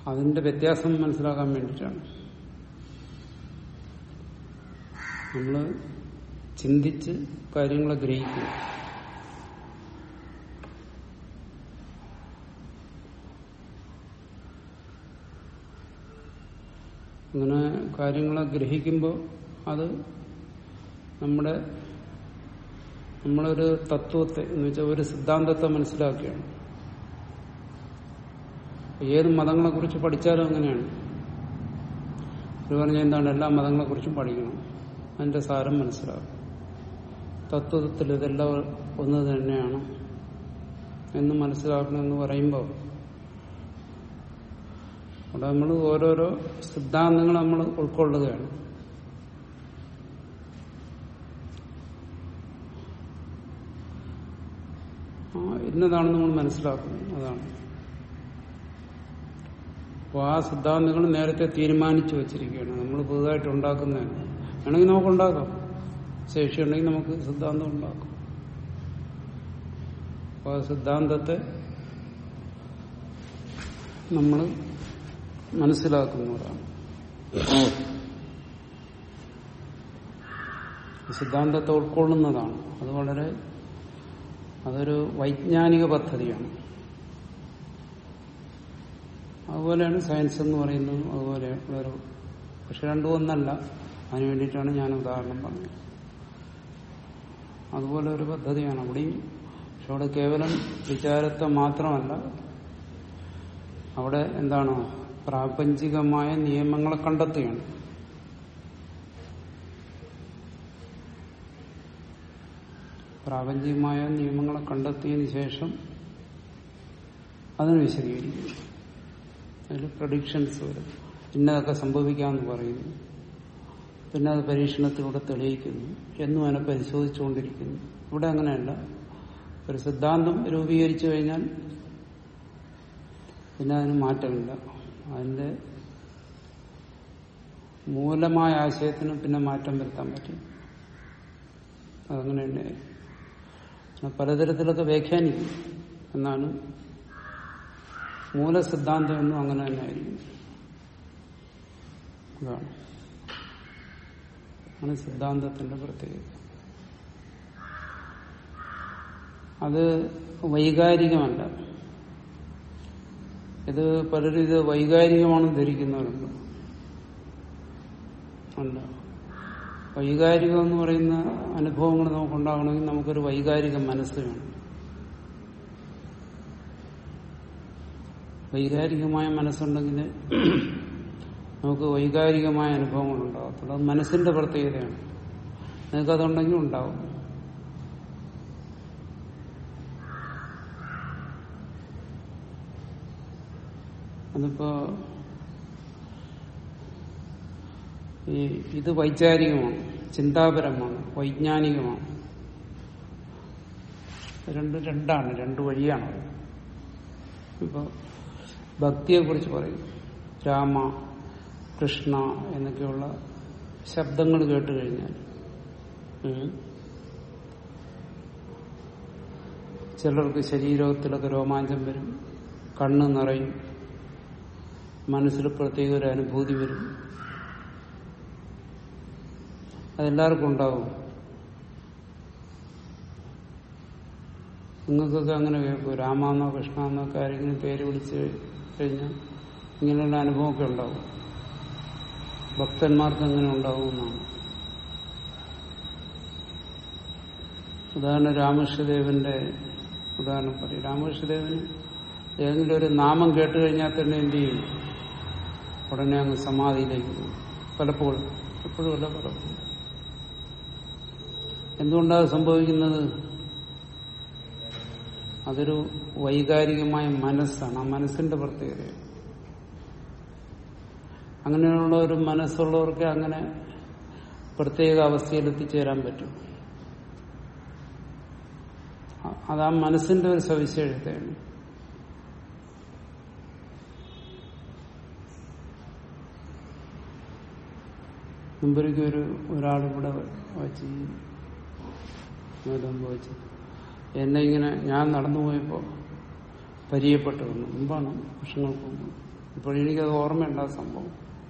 അതിന്റെ വ്യത്യാസം മനസ്സിലാക്കാൻ വേണ്ടിയിട്ടാണ് നമ്മൾ ചിന്തിച്ച് കാര്യങ്ങളെ ഗ്രഹിക്കുക അങ്ങനെ കാര്യങ്ങളെ ഗ്രഹിക്കുമ്പോൾ അത് നമ്മുടെ നമ്മളൊരു തത്വത്തെ എന്ന് വെച്ചാൽ ഒരു സിദ്ധാന്തത്തെ മനസ്സിലാക്കുകയാണ് ഏത് മതങ്ങളെ കുറിച്ച് പഠിച്ചാലും അങ്ങനെയാണ് ഇത് പറഞ്ഞ എന്താണ് എല്ലാ മതങ്ങളെ കുറിച്ചും പഠിക്കണം അതിന്റെ സാരം മനസ്സിലാകും തത്വത്തിൽ ഇതെല്ലാം ഒന്ന് തന്നെയാണ് എന്ന് മനസ്സിലാക്കണമെന്ന് പറയുമ്പോൾ അവിടെ നമ്മൾ ഓരോരോ സിദ്ധാന്തങ്ങൾ നമ്മൾ ഉൾക്കൊള്ളുകയാണ് ആ ഇന്നതാണെന്ന് നമ്മൾ മനസ്സിലാക്കുന്നു അതാണ് അപ്പോൾ ആ സിദ്ധാന്തങ്ങൾ നേരത്തെ തീരുമാനിച്ചു വച്ചിരിക്കുകയാണ് നമ്മൾ പുതുതായിട്ട് ഉണ്ടാക്കുന്നതല്ല വേണമെങ്കിൽ നമുക്ക് ഉണ്ടാക്കാം ശേഷിയുണ്ടെങ്കിൽ നമുക്ക് സിദ്ധാന്തം ഉണ്ടാക്കാം അപ്പോൾ ആ സിദ്ധാന്തത്തെ നമ്മൾ മനസ്സിലാക്കുന്നവരാണ് സിദ്ധാന്തത്തെ ഉൾക്കൊള്ളുന്നതാണ് അത് വളരെ അതൊരു വൈജ്ഞാനിക പദ്ധതിയാണ് അതുപോലെയാണ് സയൻസ് എന്ന് പറയുന്നതും അതുപോലെ ഒരു പക്ഷെ രണ്ടും ഒന്നല്ല അതിനു വേണ്ടിയിട്ടാണ് ഞാൻ ഉദാഹരണം പറഞ്ഞത് അതുപോലെ ഒരു പദ്ധതിയാണ് അവിടെയും പക്ഷെ അവിടെ കേവലം വിചാരത്തെ മാത്രമല്ല അവിടെ എന്താണ് പ്രാപഞ്ചികമായ നിയമങ്ങളെ കണ്ടെത്തുകയാണ് പ്രാപഞ്ചികമായ നിയമങ്ങളെ കണ്ടെത്തിയതിനു ശേഷം അതിന് വിശദീകരിക്കുന്നു അതിൽ പ്രഡിക്ഷൻസ് വരും ഇന്നതൊക്കെ സംഭവിക്കാമെന്ന് പറയുന്നു പിന്നെ അത് പരീക്ഷണത്തിലൂടെ തെളിയിക്കുന്നു എന്നും അതിനെ പരിശോധിച്ചുകൊണ്ടിരിക്കുന്നു ഇവിടെ അങ്ങനെയല്ല ഒരു സിദ്ധാന്തം രൂപീകരിച്ചു കഴിഞ്ഞാൽ പിന്നെ അതിന് മാറ്റമില്ല അതിന്റെ മൂലമായ ആശയത്തിന് പിന്നെ മാറ്റം വരുത്താൻ പറ്റും അതങ്ങനെ തന്നെ പലതരത്തിലൊക്കെ വ്യാഖ്യാനിക്കും എന്നാണ് മൂലസിദ്ധാന്തം എന്നും അങ്ങനെ തന്നെ ആയിരിക്കും അതാണ് ആണ് സിദ്ധാന്തത്തിന്റെ പ്രത്യേകത അത് വൈകാരികമല്ല ഇത് പലരും ഇത് വൈകാരികമാണെന്ന് ധരിക്കുന്നവരുണ്ട് അല്ല വൈകാരികം എന്ന് പറയുന്ന അനുഭവങ്ങൾ നമുക്കുണ്ടാകണമെങ്കിൽ നമുക്കൊരു വൈകാരിക മനസ്സ് വേണം വൈകാരികമായ മനസ്സുണ്ടെങ്കിൽ നമുക്ക് വൈകാരികമായ അനുഭവങ്ങൾ ഉണ്ടാകത്തുള്ളൂ അത് മനസ്സിന്റെ പ്രത്യേകതയാണ് നിങ്ങൾക്ക് അതുണ്ടെങ്കിൽ ഉണ്ടാവും അതിപ്പോ ഈ ഇത് വൈചാരികമാണ് ചിന്താപരമാണ് വൈജ്ഞാനികമാണ് രണ്ട് രണ്ടാണ് രണ്ട് വഴിയാണ് ഇപ്പൊ ഭക്തിയെ കുറിച്ച് പറയും രാമ കൃഷ്ണ എന്നൊക്കെയുള്ള ശബ്ദങ്ങൾ കേട്ട് കഴിഞ്ഞാൽ ഉം, ചിലർക്ക് ശരീരത്തിലൊക്കെ രോമാഞ്ചം വരും കണ്ണ് നിറയും മനസ്സിൽ പ്രത്യേക ഒരു അനുഭൂതി വരും അതെല്ലാവർക്കും ഉണ്ടാവും നിങ്ങൾക്കൊക്കെ അങ്ങനെ കേൾക്കും രാമാന്നോ കൃഷ്ണന്നോ ഒക്കെ ആരെങ്കിലും പേര് വിളിച്ച് കഴിഞ്ഞാൽ ഇങ്ങനെയുള്ള അനുഭവമൊക്കെ ഉണ്ടാവും ഭക്തന്മാർക്ക് അങ്ങനെ ഉണ്ടാവുമെന്നാണ് ഉദാഹരണം രാമകൃഷ്ണദേവന്റെ ഉദാഹരണം പറയും രാമകൃഷ്ണദേവന് ഏതെങ്കിലും ഒരു നാമം കേട്ട് കഴിഞ്ഞാൽ തന്നെ എന്ത് ചെയ്യും ഉടനെ അങ്ങ് സമാധിയിലേക്ക് പോകും പലപ്പോഴും എപ്പോഴും അല്ല പലപ്പോഴും എന്തുകൊണ്ടാണ് സംഭവിക്കുന്നത് അതൊരു വൈകാരികമായ മനസ്സാണ് ആ മനസ്സിന്റെ പ്രത്യേകതയാണ് അങ്ങനെയുള്ള ഒരു മനസ്സുള്ളവർക്ക് അങ്ങനെ പ്രത്യേക അവസ്ഥയിൽ എത്തിച്ചേരാൻ പറ്റും അ- അത് ആ മനസ്സിന്റെ ഒരു സവിശേഷതയാണ് മുമ്പൊരിക്കൽ ഒരു ഒരാളിവിടെ വച്ച് മുമ്പ് വെച്ച് എന്നെ ഇങ്ങനെ ഞാൻ നടന്നു പോയപ്പോ പരിചയപ്പെട്ടു വന്നു മുമ്പാണ് വർഷങ്ങൾക്ക് മുമ്പ് ഇപ്പോഴെനിക്കത് ഓർമ്മയുണ്ട് ആ സംഭവം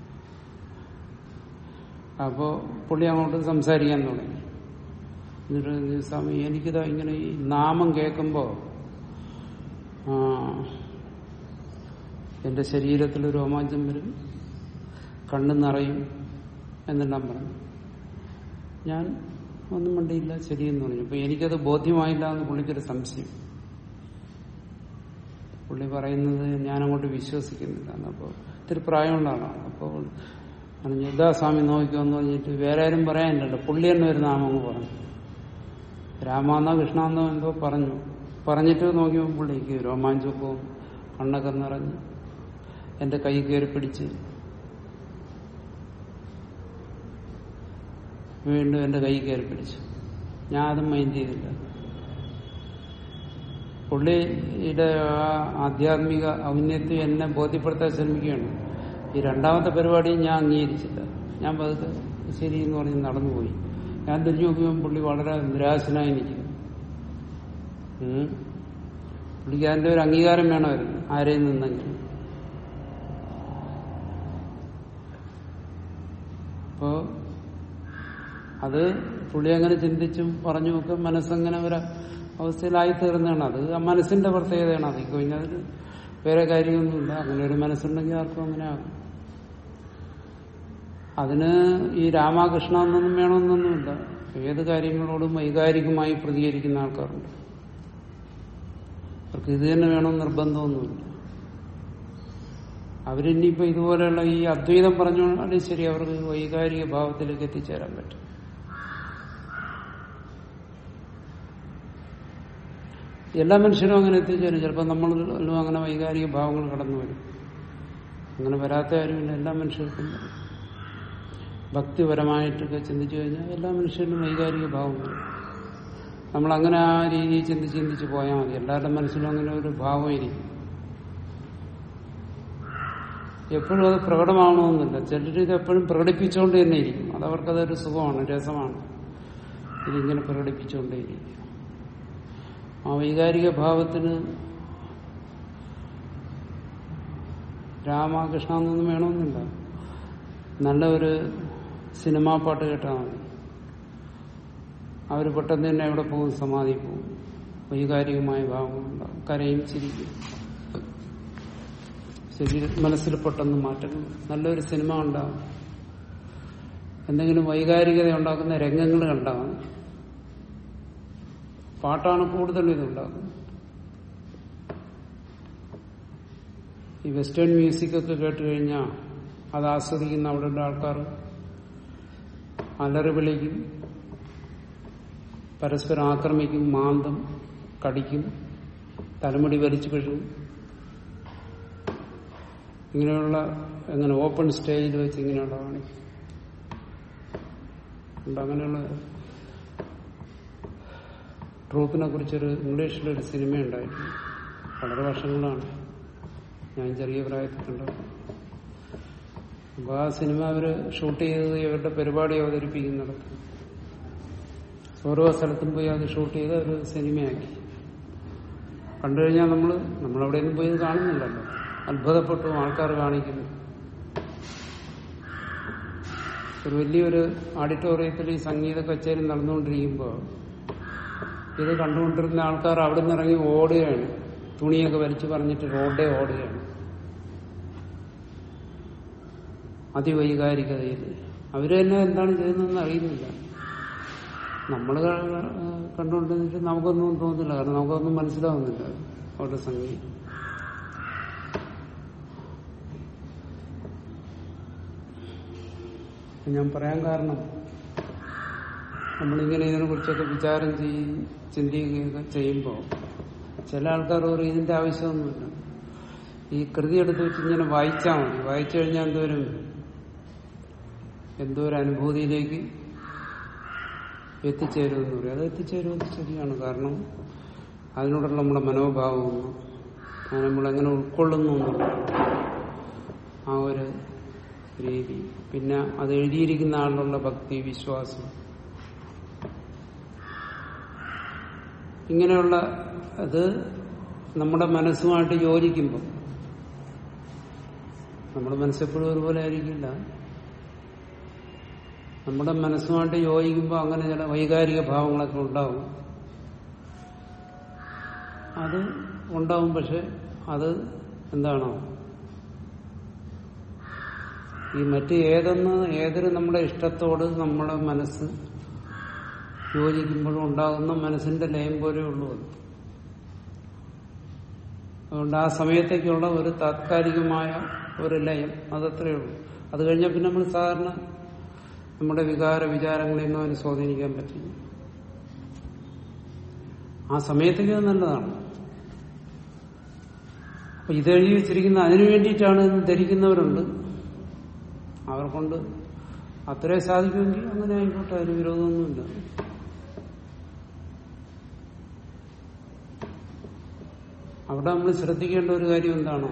അപ്പോ പുള്ളി അങ്ങോട്ട് സംസാരിക്കാൻ തുടങ്ങി എന്നിട്ട് പറഞ്ഞു, സ്വാമി എനിക്കിതാ ഇങ്ങനെ ഈ നാമം കേൾക്കുമ്പോ ആ, എന്റെ ശരീരത്തിൽ രോമാഞ്ചം വരും കണ്ണു നിറയും എന്നെല്ലാം പറഞ്ഞു ഞാൻ ഒന്നും വേണ്ടിയില്ല ശരിയെന്ന് പറഞ്ഞു അപ്പൊ എനിക്കത് ബോധ്യമായില്ല എന്ന് പുള്ളിക്കൊരു സംശയം പുള്ളി പറയുന്നത് ഞാൻ അങ്ങോട്ട് വിശ്വസിക്കുന്നില്ല എന്നപ്പോ ഇത്തിരി പ്രായമുള്ള ആളാണ് അപ്പോൾ പറഞ്ഞു ഇതാ സ്വാമി നോക്കിക്കോന്ന് പറഞ്ഞിട്ട് വേറെ ആരും പറയാനില്ലല്ലോ പുള്ളി തന്നെ ഒരു നാമം അങ്ങ് പറഞ്ഞു രാമാന്നോ കൃഷ്ണാന്നോ എന്തോ പറഞ്ഞു പറഞ്ഞിട്ട് നോക്കിയപ്പോൾ പുള്ളിക്ക് രോമാഞ്ചവും കണ്ണൊക്കെ നിറഞ്ഞ് എന്റെ കൈ കയറി പിടിച്ച് വീണ്ടും എന്റെ കൈ കയറി പിടിച്ചു ഞാൻ അതും മൈൻഡ് ചെയ്തില്ല പുള്ളിയുടെ ആ ആധ്യാത്മിക ഔന്നത്യം എന്നെ ബോധ്യപ്പെടുത്താൻ ശ്രമിക്കുകയാണ് ഈ രണ്ടാമത്തെ പരിപാടി ഞാൻ അംഗീകരിച്ചില്ല ഞാൻ പതുക്കെ ശരി എന്ന് പറഞ്ഞ് നടന്നുപോയി ഞാൻ തിരിഞ്ഞു നോക്കുമ്പോൾ പുള്ളി വളരെ നിരാശനായി നിൽക്കുന്നു ഉം. പുള്ളിക്ക് അതിന്റെ ഒരു അംഗീകാരം വേണമായിരുന്നു ആരെയും നിന്നെങ്കിലും അപ്പോ അത് പുള്ളി അങ്ങനെ ചിന്തിച്ചും പറഞ്ഞു ഒക്കെ മനസ്സങ്ങനെ ഒരു അവസ്ഥയിലായി തീർന്നതാണ് അത് ആ മനസ്സിന്റെ പ്രത്യേകതയാണ് അത് കഴിഞ്ഞാൽ അതിന് വേറെ കാര്യമൊന്നുമില്ല അങ്ങനെ ഒരു മനസ്സുണ്ടെങ്കിൽ ആർക്കും അങ്ങനെ ആകും അതിന് ഈ രാമകൃഷ്ണ എന്നൊന്നും വേണമെന്നൊന്നുമില്ല ഏത് കാര്യങ്ങളോടും വൈകാരികമായി പ്രതികരിക്കുന്ന ആൾക്കാരുണ്ട് അവർക്ക് ഇത് തന്നെ വേണമെന്ന് നിർബന്ധമൊന്നുമില്ല അവരിനിയിപ്പോ ഇതുപോലെയുള്ള ഈ അദ്വൈതം പറഞ്ഞാലും ശരി അവർക്ക് വൈകാരിക ഭാവത്തിലേക്ക് എത്തിച്ചേരാൻ പറ്റും എല്ലാ മനുഷ്യരും അങ്ങനെ എത്തിച്ചേരും ചിലപ്പോൾ നമ്മളിലും അങ്ങനെ വൈകാരിക ഭാവങ്ങൾ കടന്നു വരും അങ്ങനെ വരാത്ത കാര്യമില്ല എല്ലാ മനുഷ്യർക്കും വരും. ഭക്തിപരമായിട്ടൊക്കെ ചിന്തിച്ചു കഴിഞ്ഞാൽ എല്ലാ മനുഷ്യരിലും വൈകാരിക ഭാവം വരും നമ്മൾ അങ്ങനെ ആ രീതിയിൽ ചിന്തിച്ച് ചിന്തിച്ച് പോയാൽ മതി എല്ലാവരുടെ മനസ്സിലും അങ്ങനെ ഒരു ഭാവം ഇരിക്കും എപ്പോഴും അത് പ്രകടമാവണമെന്നില്ല ചിലർ ഇത് എപ്പോഴും പ്രകടിപ്പിച്ചുകൊണ്ട് തന്നെ ഇരിക്കും അത് അവർക്കതൊരു സുഖമാണ് രസമാണ് ഇതിങ്ങനെ പ്രകടിപ്പിച്ചുകൊണ്ടേയിരിക്കും ആ വൈകാരിക ഭാവത്തിന് രാമകൃഷ്ണ എന്നൊന്നും വേണമെന്നില്ല നല്ല ഒരു സിനിമാ പാട്ട് കേട്ടാൽ മതി അവർ പെട്ടെന്ന് തന്നെ എവിടെ പോകും സമാധി പോകും വൈകാരികമായ ഭാവങ്ങളുണ്ടാവും കരയും ചിരിക്കും ശരീര മനസ്സിൽ പെട്ടെന്ന് മാറ്റങ്ങൾ നല്ലൊരു സിനിമ ഉണ്ടാവും എന്തെങ്കിലും വൈകാരികത ഉണ്ടാക്കുന്ന രംഗങ്ങൾ കണ്ടാവും പാട്ടാണ് കൂടുതൽ ഇതുണ്ടാകുന്നത് ഈ വെസ്റ്റേൺ മ്യൂസിക് ഒക്കെ കേട്ട് കഴിഞ്ഞാൽ അത് ആസ്വദിക്കുന്ന അവിടെയുള്ള ആൾക്കാർ അലറി വിളിക്കും പരസ്പരം ആക്രമിക്കും മാന്തം കടിക്കും തലമുടി വലിച്ചു കഴിയും ഇങ്ങനെയുള്ള എങ്ങനെ ഓപ്പൺ സ്റ്റേജിൽ വെച്ച് ഇങ്ങനെയുള്ള കാണിക്കും ഉണ്ട് അങ്ങനെയുള്ള ട്രൂത്തിനെ കുറിച്ചൊരു ഇംഗ്ലീഷിലൊരു സിനിമ ഉണ്ടായിട്ടുണ്ട് വളരെ വർഷങ്ങളാണ് ഞാൻ ചെറിയ പ്രായത്തിൽ കണ്ടത് അപ്പൊ ആ സിനിമ അവര് ഷൂട്ട് ചെയ്തത് ഇവരുടെ പരിപാടി അവതരിപ്പിക്കുന്നിടത്ത് ഓരോ സ്ഥലത്തും പോയി അത് ഷൂട്ട് ചെയ്ത് ഒരു സിനിമയാക്കി കണ്ടു കഴിഞ്ഞാൽ നമ്മൾ നമ്മളവിടെയൊന്നും പോയി ഇത് കാണുന്നില്ലല്ലോ അത്ഭുതപ്പെട്ടു ആൾക്കാർ കാണിക്കുന്നു ഒരു വലിയൊരു ഓഡിറ്റോറിയത്തിൽ ഈ സംഗീത കച്ചേരി നടന്നുകൊണ്ടിരിക്കുമ്പോൾ ഇത് കണ്ടുകൊണ്ടിരുന്ന ആൾക്കാർ അവിടെ നിന്ന് ഇറങ്ങി ഓടുകയാണ് തുണിയൊക്കെ വലിച്ചു പറഞ്ഞിട്ട് റോഡേ ഓടുകയാണ് അതിവൈകാരികതയിൽ അവര് തന്നെ എന്താണ് ചെയ്യുന്നതെന്ന് അറിയുന്നില്ല നമ്മൾ കണ്ടുകൊണ്ടിരുന്നിട്ട് നമുക്കൊന്നും തോന്നുന്നില്ല കാരണം നമുക്കൊന്നും മനസ്സിലാവുന്നില്ല അവരുടെ സംഗീതം ഞാൻ പറയാൻ കാരണം നമ്മളിങ്ങനെ ഇതിനെ കുറിച്ചൊക്കെ വിചാരം ചെയ്യും ചിന്തിക്കുകയൊക്കെ ചെയ്യുമ്പോൾ ചില ആൾക്കാർ പറയും ഇതിന്റെ ആവശ്യമൊന്നുമില്ല ഈ കൃതി എടുത്ത് വെച്ച് ഇങ്ങനെ വായിച്ചാൽ മതി വായിച്ചു കഴിഞ്ഞാൽ എന്തോരും എന്തോ ഒരു അനുഭൂതിയിലേക്ക് എത്തിച്ചേരുമെന്ന് പറയും അത് എത്തിച്ചേരുമെന്ന് ശരിയാണ് കാരണം അതിനോടുള്ള നമ്മുടെ മനോഭാവവും അത് നമ്മളെങ്ങനെ ഉൾക്കൊള്ളുന്നു എന്നുള്ള ആ ഒരു രീതി പിന്നെ അത് എഴുതിയിരിക്കുന്ന ആളിലുള്ള ഭക്തി വിശ്വാസം ഇങ്ങനെയുള്ള അത് നമ്മുടെ മനസ്സുമായിട്ട് യോജിക്കുമ്പോൾ നമ്മുടെ മനസ്സെപ്പോഴും ഒരുപോലെ ആയിരിക്കില്ല നമ്മുടെ മനസ്സുമായിട്ട് യോജിക്കുമ്പോൾ അങ്ങനെ ചില വൈകാരിക ഭാവങ്ങളൊക്കെ ഉണ്ടാവും അത് ഉണ്ടാവും പക്ഷെ അത് എന്താണോ ഈ മറ്റ് ഏതെന്ന് ഏതൊരു നമ്മുടെ ഇഷ്ടത്തോട് നമ്മുടെ മനസ്സ് യോജിക്കുമ്പോഴും ഉണ്ടാകുന്ന മനസ്സിന്റെ ലയം പോലെ ഉള്ളൂ അത് അതുകൊണ്ട് ആ സമയത്തേക്കുള്ള ഒരു താത്കാലികമായ ഒരു ലയം അതത്രയേ ഉള്ളൂ അത് കഴിഞ്ഞാൽ പിന്നെ നമ്മൾ സാധാരണ നമ്മുടെ വികാര വിചാരങ്ങളെയൊന്നും അതിന് സ്വാധീനിക്കാൻ പറ്റില്ല ആ സമയത്തേക്ക് അത് നല്ലതാണ് അപ്പൊ ഇത് എഴുതി വെച്ചിരിക്കുന്ന അതിനു വേണ്ടിയിട്ടാണ് എന്ന് ധരിക്കുന്നവരുണ്ട് അവർക്കൊണ്ട് അത്രേ സാധിക്കുമെങ്കിൽ അങ്ങനെ ആയിക്കോട്ടെ അതിന് വിരോധമൊന്നുമില്ല അവിടെ നമ്മൾ ശ്രദ്ധിക്കേണ്ട ഒരു കാര്യം എന്താണ്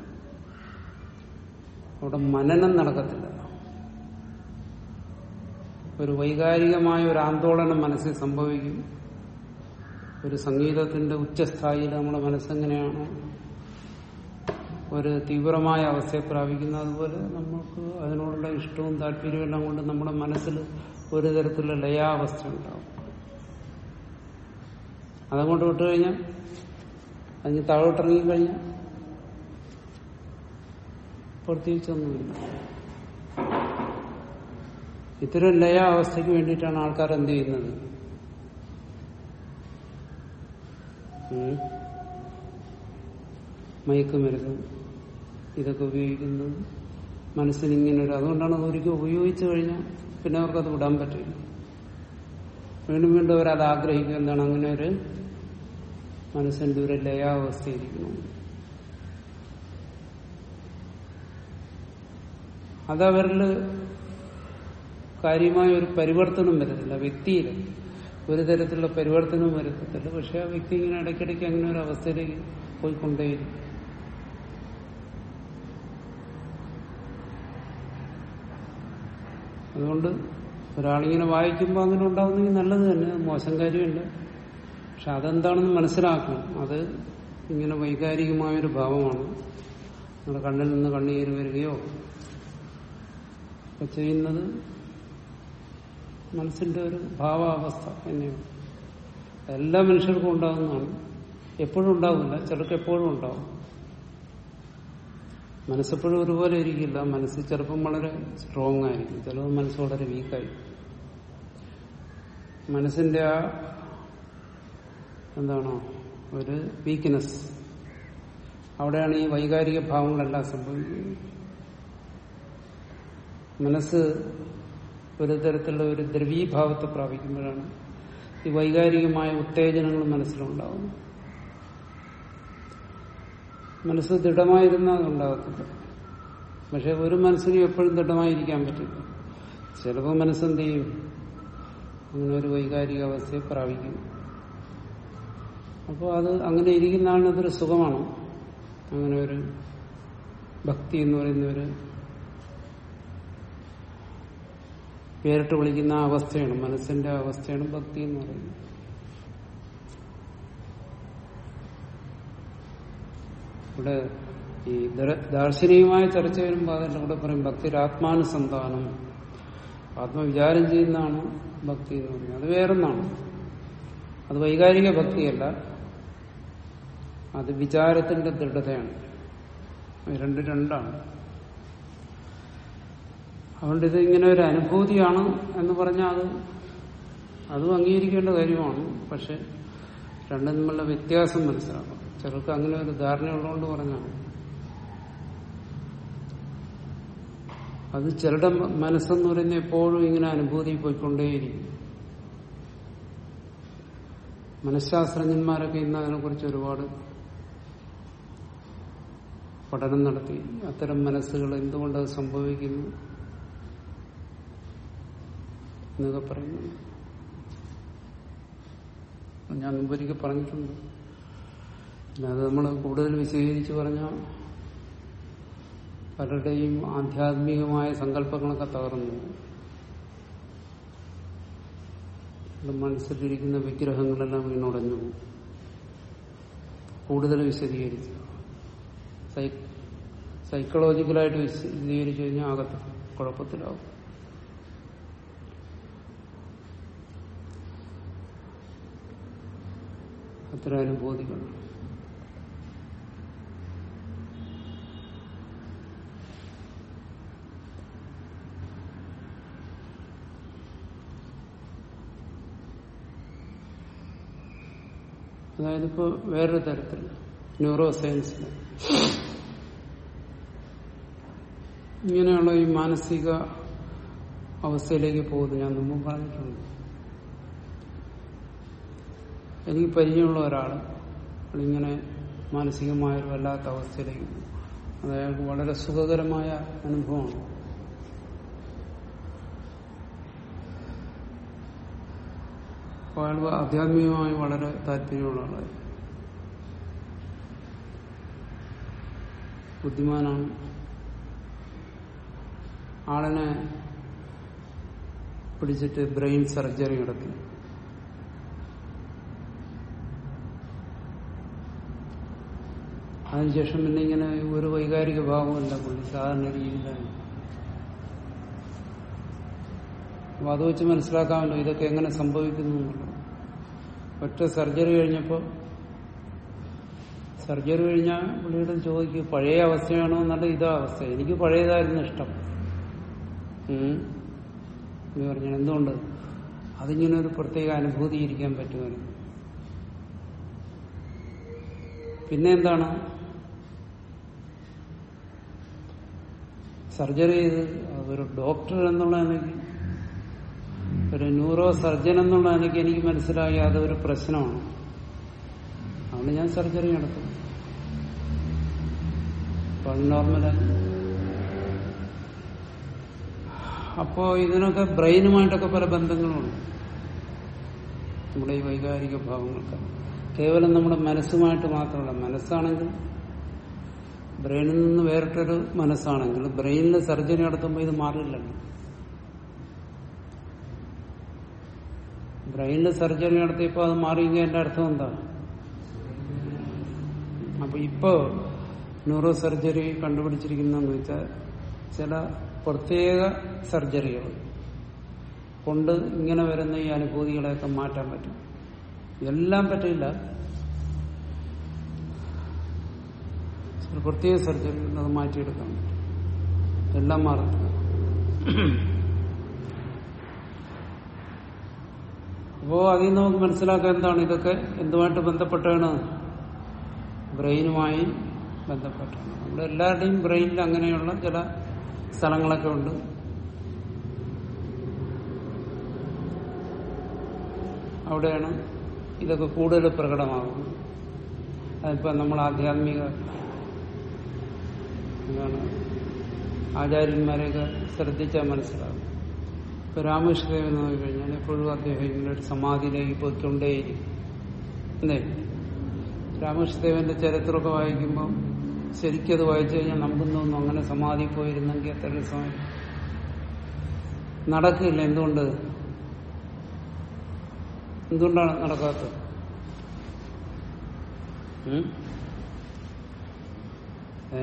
അവിടെ മനനം നടക്കത്തില്ല ഒരു വൈകാരികമായ ഒരു ആന്തോളനം മനസ്സിൽ സംഭവിക്കും ഒരു സംഗീതത്തിന്റെ ഉച്ചസ്ഥായിയിൽ നമ്മുടെ മനസ്സെങ്ങനെയാണോ ഒരു തീവ്രമായ അവസ്ഥയെ പ്രാപിക്കുന്ന അതുപോലെ നമുക്ക് അതിനോടുള്ള ഇഷ്ടവും താല്പര്യവും എല്ലാം കൊണ്ട് നമ്മുടെ മനസ്സിൽ ഒരു തരത്തിലുള്ള ലയാവസ്ഥ ഉണ്ടാവും അതങ്ങോട്ട് വിട്ടുകഴിഞ്ഞാൽ അതിന് താഴോട്ടിറങ്ങി കഴിഞ്ഞാൽ പ്രത്യേകിച്ചൊന്നുമില്ല ഇത്തരം ലയ അവസ്ഥയ്ക്ക് വേണ്ടിയിട്ടാണ് ആൾക്കാർ എന്ത് ചെയ്യുന്നത് ഉം. മയക്കുമരുന്ന് ഇതൊക്കെ ഉപയോഗിക്കുന്നത് മനസ്സിന് ഇങ്ങനെ ഒരു അതുകൊണ്ടാണ് അത് ഒരിക്കൽ ഉപയോഗിച്ചു കഴിഞ്ഞാൽ പിന്നെ അവർക്കത് വിടാൻ പറ്റില്ല വീണ്ടും വീണ്ടും അവരത് ആഗ്രഹിക്കുക എന്താണ് അങ്ങനെ ഒരു മനസ്സിന്റെ ഒരു ലയാവസ്ഥയിരിക്കണം അതവരിൽ കാര്യമായ ഒരു പരിവർത്തനം വരുന്നില്ല വ്യക്തിയിൽ ഒരു തരത്തിലുള്ള പരിവർത്തനവും വരുത്തത്തില്ല പക്ഷെ ആ വ്യക്തി ഇങ്ങനെ ഇടയ്ക്കിടയ്ക്ക് അങ്ങനെ ഒരു അവസ്ഥയിലേക്ക് പോയിക്കൊണ്ടേയിരിക്കും അതുകൊണ്ട് ഒരാളിങ്ങനെ വായിക്കുമ്പോൾ അങ്ങനെ ഉണ്ടാവുന്നെങ്കിൽ നല്ലത് തന്നെ അത് മോശം കാര്യമുണ്ട് പക്ഷെ അതെന്താണെന്ന് മനസ്സിലാക്കണം അത് ഇങ്ങനെ വൈകാരികമായൊരു ഭാവമാണ് നമ്മുടെ കണ്ണിൽ നിന്ന് കണ്ണീര് വരികയോ ഒക്കെ ചെയ്യുന്നത് മനസ്സിന്റെ ഒരു ഭാവാവസ്ഥ തന്നെയാണ് എല്ലാ മനുഷ്യർക്കും ഉണ്ടാകുന്നതാണ് എപ്പോഴും ഉണ്ടാവില്ല ചിലർക്ക് എപ്പോഴും ഉണ്ടാവും മനസ്സെപ്പോഴും ഒരുപോലെ ഇരിക്കില്ല മനസ്സ് ചിലപ്പം വളരെ സ്ട്രോങ് ആയിരിക്കും ചിലപ്പോൾ മനസ്സ് വളരെ വീക്കായി മനസ്സിന്റെ ആ എന്താണോ ഒരു വീക്ക്നെസ് അവിടെയാണ് ഈ വൈകാരിക ഭാവങ്ങളെല്ലാം സംഭവിക്കുന്നത് മനസ്സ് ഒരു തരത്തിലുള്ള ഒരു ദ്രവീഭാവത്തെ പ്രാപിക്കുമ്പോഴാണ് ഈ വൈകാരികമായ ഉത്തേജനങ്ങൾ മനസ്സിലുണ്ടാകുന്നത് മനസ്സ് ദൃഢമായിരുന്നാൽ അതുണ്ടാകത്തില്ല പക്ഷെ ഒരു മനസ്സിനും എപ്പോഴും ദൃഢമായിരിക്കാൻ പറ്റില്ല ചിലപ്പോൾ മനസ്സെന്ത് ചെയ്യും അങ്ങനെ ഒരു വൈകാരിക അവസ്ഥയെ പ്രാപിക്കും അപ്പോൾ അത് അങ്ങനെ ഇരിക്കുന്ന ആളിന് അതൊരു സുഖമാണ് അങ്ങനെ ഒരു ഭക്തി എന്ന് പറയുന്ന ഒരു പേരിട്ട് വിളിക്കുന്ന ആ അവസ്ഥയാണ് മനസ്സിന്റെ അവസ്ഥയാണ് ഭക്തി എന്ന് പറയുന്നത് ഇവിടെ ഈ ദര- ദാർശനികമായ ചർച്ച വരുമ്പോൾ അതിന്റെ കൂടെ പറയും ഭക്തി ആത്മാനുസന്ധാനം ആത്മവിചാരം ചെയ്യുന്നതാണ് ഭക്തി എന്ന് പറയുന്നത് അത് വേറൊന്നാണ് അത് വൈകാരിക ഭക്തിയല്ല അത് വിചാരത്തിന്റെ ദൃഢതയാണ് ഇത് രണ്ട് രണ്ടാണ് അതുകൊണ്ട് ഇത് ഇങ്ങനെ ഒരു അനുഭൂതിയാണ് എന്ന് പറഞ്ഞാൽ അത് അതും അംഗീകരിക്കേണ്ട കാര്യമാണ് പക്ഷെ രണ്ടും തമ്മിലുള്ള വ്യത്യാസം മനസ്സിലാക്കണം ചിലർക്ക് അങ്ങനെ ഒരു ധാരണയുള്ളതുകൊണ്ട് പറഞ്ഞാണ് അത് ചിലരുടെ മ- മനസ്സെന്ന് പറയുന്നത് എപ്പോഴും ഇങ്ങനെ അനുഭൂതി പോയിക്കൊണ്ടേയിരിക്കും മനഃശാസ്ത്രജ്ഞന്മാരൊക്കെ ഇന്ന് അതിനെക്കുറിച്ച് ഒരുപാട് പഠനം നടത്തി അത്തരം മനസ്സുകൾ എന്തുകൊണ്ടത് സംഭവിക്കുന്നു എന്നൊക്കെ പറയുന്നു ഞാൻ മുമ്പൊരിക്കൽ പറഞ്ഞിട്ടുണ്ട് പിന്നെ അത് നമ്മൾ കൂടുതൽ വിശദീകരിച്ച് പറഞ്ഞാൽ പലരുടെയും ആധ്യാത്മികമായ സങ്കല്പങ്ങളൊക്കെ തകർന്നു പോകും. നമ്മുടെ മനസ്സിലിരിക്കുന്ന വിഗ്രഹങ്ങളെല്ലാം വീണുടഞ്ഞു പോകും. കൂടുതൽ വിശദീകരിച്ചു സൈ സൈക്കോളജിക്കലായിട്ട് വിശദീകരിച്ചു കഴിഞ്ഞാൽ അകത്ത് കുഴപ്പത്തിലാവും അത്തരം അനുഭൂതികൾ അതായത് ഇപ്പോ വേറൊരു തരത്തിൽ ന്യൂറോ സയൻസിൽ ഇങ്ങനെയുള്ള ഈ മാനസിക അവസ്ഥയിലേക്ക് പോകുന്നത് ഞാൻ മുമ്പ് പറഞ്ഞിട്ടുണ്ട് എനിക്ക് പരിചയമുള്ള ഒരാൾ ഇങ്ങനെ മാനസികമായ ഒരു വല്ലാത്ത അവസ്ഥയിലേക്ക് പോകും അത് അയാൾക്ക് വളരെ സുഖകരമായ അനുഭവമാണ് അപ്പോൾ അയാൾ ആധ്യാത്മികമായി വളരെ താല്പര്യമുള്ള ആളായി ബുദ്ധിമാനാണ് ആളിനെ പിടിച്ചിട്ട് ബ്രെയിൻ സർജറി നടത്തി അതിനുശേഷം പിന്നെ ഇങ്ങനെ ഒരു വൈകാരിക ഭാവമല്ല പുള്ളി സാധാരണ രീതിയിലാണ് അപ്പൊ അത് വെച്ച് മനസ്സിലാക്കാമല്ലോ ഇതൊക്കെ എങ്ങനെ സംഭവിക്കുന്നു എന്നുള്ളത് ഒറ്റ സർജറി കഴിഞ്ഞപ്പോൾ സർജറി കഴിഞ്ഞാൽ പുള്ളിയുടെ ചോദിക്കും പഴയ അവസ്ഥയാണോ എന്നല്ല ഇതാ അവസ്ഥ എനിക്ക് പഴയതായിരുന്നു ഇഷ്ടം ഉം. എന്ന് പറഞ്ഞു എന്തുകൊണ്ട് അതിങ്ങനെ ഒരു പ്രത്യേക അനുഭൂതി ഇരിക്കാൻ പറ്റുമായിരുന്നു പിന്നെ എന്താണ് സർജറി ചെയ്ത് ഒരു ഡോക്ടർ എന്നുള്ള എനിക്ക് ഒരു ന്യൂറോ സർജൻ എന്നുള്ള എനിക്ക് എനിക്ക് മനസ്സിലായി അതൊരു പ്രശ്നമാണ് അതുകൊണ്ട് ഞാൻ സർജറി നടത്തും അപ്പൊ അത് നോർമലായി അപ്പോ ഇതിനൊക്കെ ബ്രെയിനുമായിട്ടൊക്കെ പല ബന്ധങ്ങളുണ്ട് നമ്മുടെ ഈ വൈകാരിക ഭാവങ്ങൾക്ക് കേവലം നമ്മുടെ മനസ്സുമായിട്ട് മാത്രമല്ല മനസ്സാണെങ്കിൽ ബ്രെയിനിൽ നിന്ന് വേറിട്ടൊരു മനസ്സാണെങ്കിൽ ബ്രെയിനിൽ സർജറി നടത്തുമ്പോൾ ഇത് മാറില്ലല്ലോ ബ്രെയിനിൽ സർജറി നടത്തിയപ്പോൾ അത് മാറിയെങ്കിൽ എന്റെ അർത്ഥം എന്താ അപ്പൊ ഇപ്പോ ന്യൂറോ സർജറി കണ്ടുപിടിച്ചിരിക്കുന്നതെന്ന് വെച്ചാൽ ചില പ്രത്യേക സർജറികൾ കൊണ്ട് ഇങ്ങനെ വരുന്ന ഈ അനുഭൂതികളെയൊക്കെ മാറ്റാൻ പറ്റും എല്ലാം പറ്റില്ല ചില പ്രത്യേക സർജറി കൊണ്ട് അത് മാറ്റിയെടുക്കാൻ പറ്റും എല്ലാം മാറത്തില്ല അപ്പോ അതിൽ നിന്ന് നമുക്ക് മനസ്സിലാക്കാൻ എന്താണ് ഇതൊക്കെ എന്തുമായിട്ട് ബന്ധപ്പെട്ടാണ് ബ്രെയിനുമായി ബന്ധപ്പെട്ടാണ് നമ്മുടെ എല്ലാവരുടെയും ബ്രെയിനിൽ അങ്ങനെയുള്ള ചില സ്ഥലങ്ങളൊക്കെ ഉണ്ട് അവിടെയാണ് ഇതൊക്കെ കൂടുതൽ പ്രകടമാകുന്നത് അതിപ്പോ നമ്മൾ ആധ്യാത്മിക എന്താണ് ആചാര്യന്മാരെയൊക്കെ ശ്രദ്ധിച്ചാൽ മനസ്സിലാകും ഇപ്പൊ രാമകൃഷ്ണദേവൻ നോക്കി കഴിഞ്ഞാൽ എപ്പോഴും അദ്ദേഹം ഇങ്ങനെ ഒരു സമാധിയിലേക്ക് പോയിക്കൊണ്ടേയിരിക്കും അല്ലേ രാമകൃഷ്ണദേവന്റെ ചരിത്രമൊക്കെ വായിക്കുമ്പോൾ ശരിക്കത് വായിച്ചു കഴിഞ്ഞാൽ നമുക്കും തോന്നുന്നു അങ്ങനെ സമാധി പോയിരുന്നെങ്കിൽ എത്ര രസമായി നടക്കില്ല എന്തുകൊണ്ട് എന്തുകൊണ്ടാണ് നടക്കാത്തത് ഉം? ഏ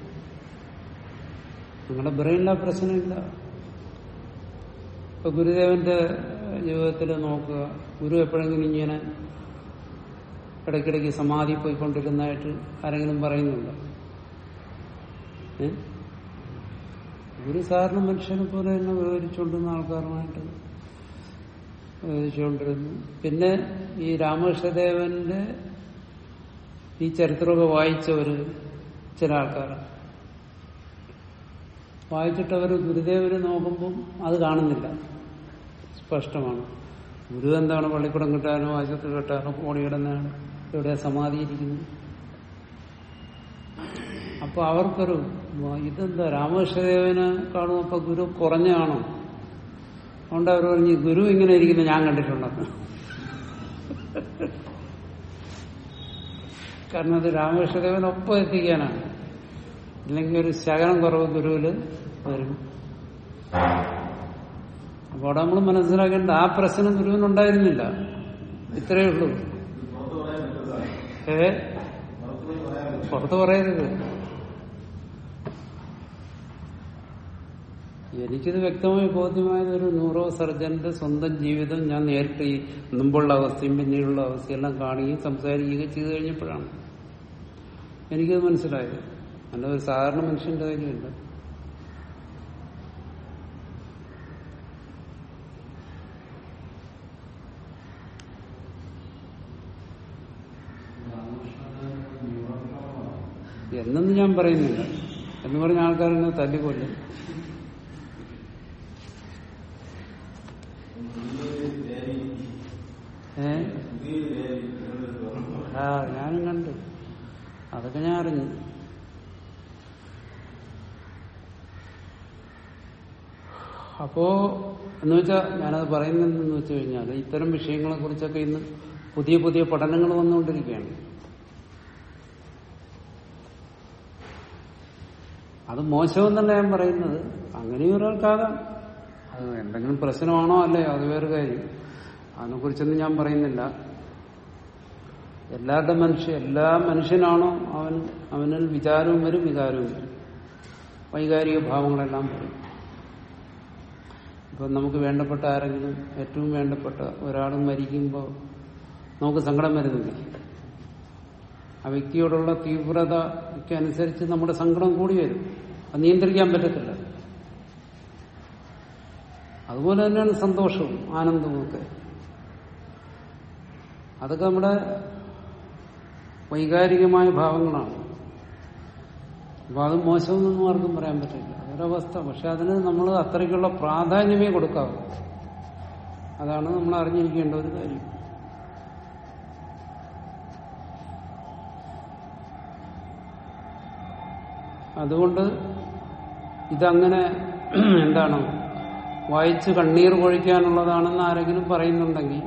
നിങ്ങളുടെ ബ്രെയിനിൽ ആ പ്രശ്നമില്ല ഇപ്പൊ ഗുരുദേവന്റെ ജീവിതത്തിൽ നോക്കുക ഗുരു എപ്പോഴെങ്കിലും ഇങ്ങനെ ഇടയ്ക്കിടയ്ക്ക് സമാധി പോയിക്കൊണ്ടിരുന്നതായിട്ട് ആരെങ്കിലും പറയുന്നുണ്ടോ ഏ? ഗുരു സാധാരണ മനുഷ്യനെ പോലെ തന്നെ വിവരിച്ചുകൊണ്ടിരുന്ന ആൾക്കാരുമായിട്ട് വിവരിച്ചുകൊണ്ടിരുന്നു പിന്നെ ഈ രാമകൃഷ്ണദേവന്റെ ഈ ചരിത്രമൊക്കെ വായിച്ചവര് ചില ആൾക്കാർ വായിച്ചിട്ട് അവർ ഗുരുദേവനെ നോക്കുമ്പം അത് കാണുന്നില്ല സ്പഷ്ടമാണ് ഗുരു എന്താണ് പള്ളിക്കൂടം കിട്ടാനോ ആശുപത്രി കിട്ടാനോ ഓടി കിടന്നാണ് ഇവിടെ സമാധിയിരിക്കുന്നു അപ്പൊ അവർക്കൊരു ഇതെന്താ രാമകൃഷ്ണദേവന് കാണും അപ്പൊ ഗുരു കുറഞ്ഞാണോ അതുകൊണ്ട് അവർ പറഞ്ഞു ഗുരു ഇങ്ങനെ ഇരിക്കുന്ന ഞാൻ കണ്ടിട്ടുണ്ടെന്ന് കാരണം അത് രാമകൃഷ്ണദേവനൊപ്പം എത്തിക്കാനാണ് ഇല്ലെങ്കിൽ ഒരു ശകലം കുറവ് ഗുരുവില് വരും അപ്പോൾ അവിടെ നമ്മൾ മനസ്സിലാക്കേണ്ട ആ പ്രശ്നം ഗുരുവിനുണ്ടായിരുന്നില്ല ഇത്രയേ ഉള്ളൂ ഏ പുറത്ത് പറയരുത് എനിക്കിത് വ്യക്തമായി ബോധ്യമായത് ഒരു ന്യൂറോ സർജന്റെ സ്വന്തം ജീവിതം ഞാൻ നേരിട്ട് ഈ മുമ്പുള്ള അവസ്ഥയും പിന്നീടുള്ള അവസ്ഥയെല്ലാം കാണുകയും സംസാരിക്കുകയും ചെയ്തു കഴിഞ്ഞപ്പോഴാണ് എനിക്കത് മനസ്സിലായത് അല്ല ഒരു സാധാരണ മനുഷ്യന്റെ കാര്യമില്ല എന്നൊന്നും ഞാൻ പറയുന്നില്ല എന്ന് പറഞ്ഞ ആൾക്കാരെന്നെ തല്ലിക്കൊല്ലും ഏ ആ ഞാനും കണ്ടു അതൊക്കെ ഞാൻ അറിഞ്ഞു അപ്പോ എന്ന് വെച്ചാൽ ഞാനത് പറയുന്നതെന്ന് വെച്ച് കഴിഞ്ഞാൽ ഇത്തരം വിഷയങ്ങളെ കുറിച്ചൊക്കെ ഇന്ന് പുതിയ പുതിയ പഠനങ്ങൾ വന്നുകൊണ്ടിരിക്കുകയാണ് അത് മോശമെന്നല്ല ഞാൻ പറയുന്നത് അങ്ങനെയും ഒരാൾക്കാകാം അത് എന്തെങ്കിലും പ്രശ്നമാണോ അല്ലേ അത് വേറെ കാര്യം അതിനെക്കുറിച്ചൊന്നും ഞാൻ പറയുന്നില്ല എല്ലാവരുടെ മനുഷ്യ എല്ലാ മനുഷ്യനാണോ അവൻ അവനിൽ വിചാരവും വരും വികാരവും വരും വൈകാരിക ഭാവങ്ങളെല്ലാം വരും ഇപ്പം നമുക്ക് വേണ്ടപ്പെട്ട ആരെങ്കിലും ഏറ്റവും വേണ്ടപ്പെട്ട ഒരാൾ മരിക്കുമ്പോൾ നമുക്ക് സങ്കടം വരുന്നില്ലേ ആ വ്യക്തിയോടുള്ള തീവ്രതയ്ക്ക് അനുസരിച്ച് നമ്മുടെ സങ്കടം കൂടി വരും അത് നിയന്ത്രിക്കാൻ പറ്റത്തില്ല അതുപോലെ തന്നെയാണ് സന്തോഷവും ആനന്ദവും ഒക്കെ അതൊക്കെ നമ്മുടെ വൈകാരികമായ ഭാവങ്ങളാണ് അപ്പൊ അത് മോശമെന്നൊന്നും ആർക്കും പറയാൻ പറ്റില്ല അതൊരവസ്ഥ പക്ഷെ അതിന് നമ്മൾ അത്രയ്ക്കുള്ള പ്രാധാന്യമേ കൊടുക്കാവൂ അതാണ് നമ്മൾ അറിഞ്ഞിരിക്കേണ്ട ഒരു കാര്യം അതുകൊണ്ട് ഇതങ്ങനെ എന്താണ് വായിച്ച് കണ്ണീർ പൊഴിക്കാനുള്ളതാണെന്ന് ആരെങ്കിലും പറയുന്നുണ്ടെങ്കിൽ